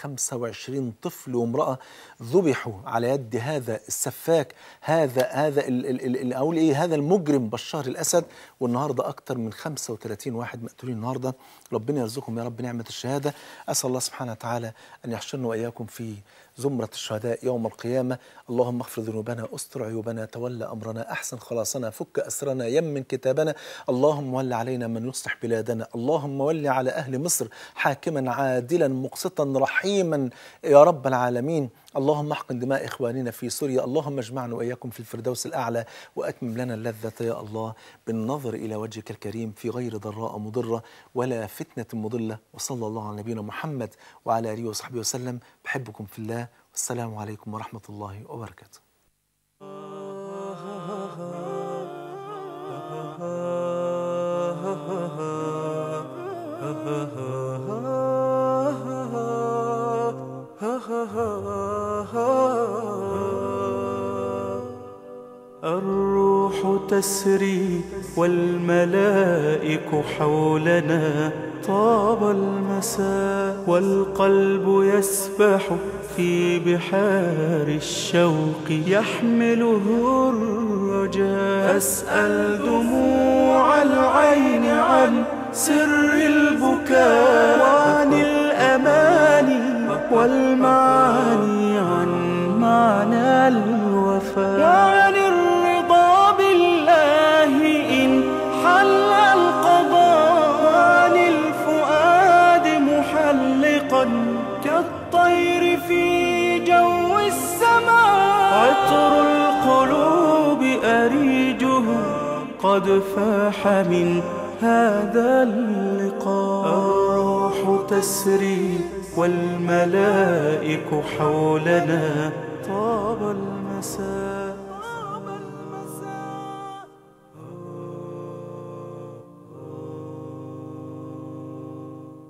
125 طفل وامراه ذبحوا على يد هذا السفاك هذا هذا ال- ال- ال- ال- اقول ايه هذا المجرم بشار الاسد والنهارده اكثر من 35 واحد مقتولين النهارده ربنا يرزقهم يا رب نعمه الشهاده اسال الله سبحانه وتعالى ان يحشرنا واياكم في زمرة الشهداء يوم القيامة اللهم اغفر ذنوبنا استر عيوبنا تولى أمرنا أحسن خلاصنا فك أسرنا يمن كتابنا اللهم ول علينا من يصلح بلادنا اللهم ول على أهل مصر حاكما عادلا مقسطا رحيما يا رب العالمين اللهم احقن دماء إخواننا في سوريا اللهم اجمعنا وإياكم في الفردوس الأعلى وأتمم لنا اللذة يا الله بالنظر إلى وجهك الكريم في غير ضراء مضرة ولا فتنة مضلة وصلى الله على نبينا محمد وعلى آله وصحبه وسلم بحبكم في الله والسلام عليكم ورحمة الله وبركاته الروح تسري والملائك حولنا طاب المساء والقلب يسبح في بحار الشوق يحمله الرجاء أسأل دموع العين عن سر البكاء وعن الأماني والمعاني عن معنى الوفاء وعن الرضا بالله إن حل القضاء وعن الفؤاد محلقا كالطير في جو السماء عطر القلوب أريجه قد فاح من هذا اللقاء الروح تسري والملائك حولنا طاب المساء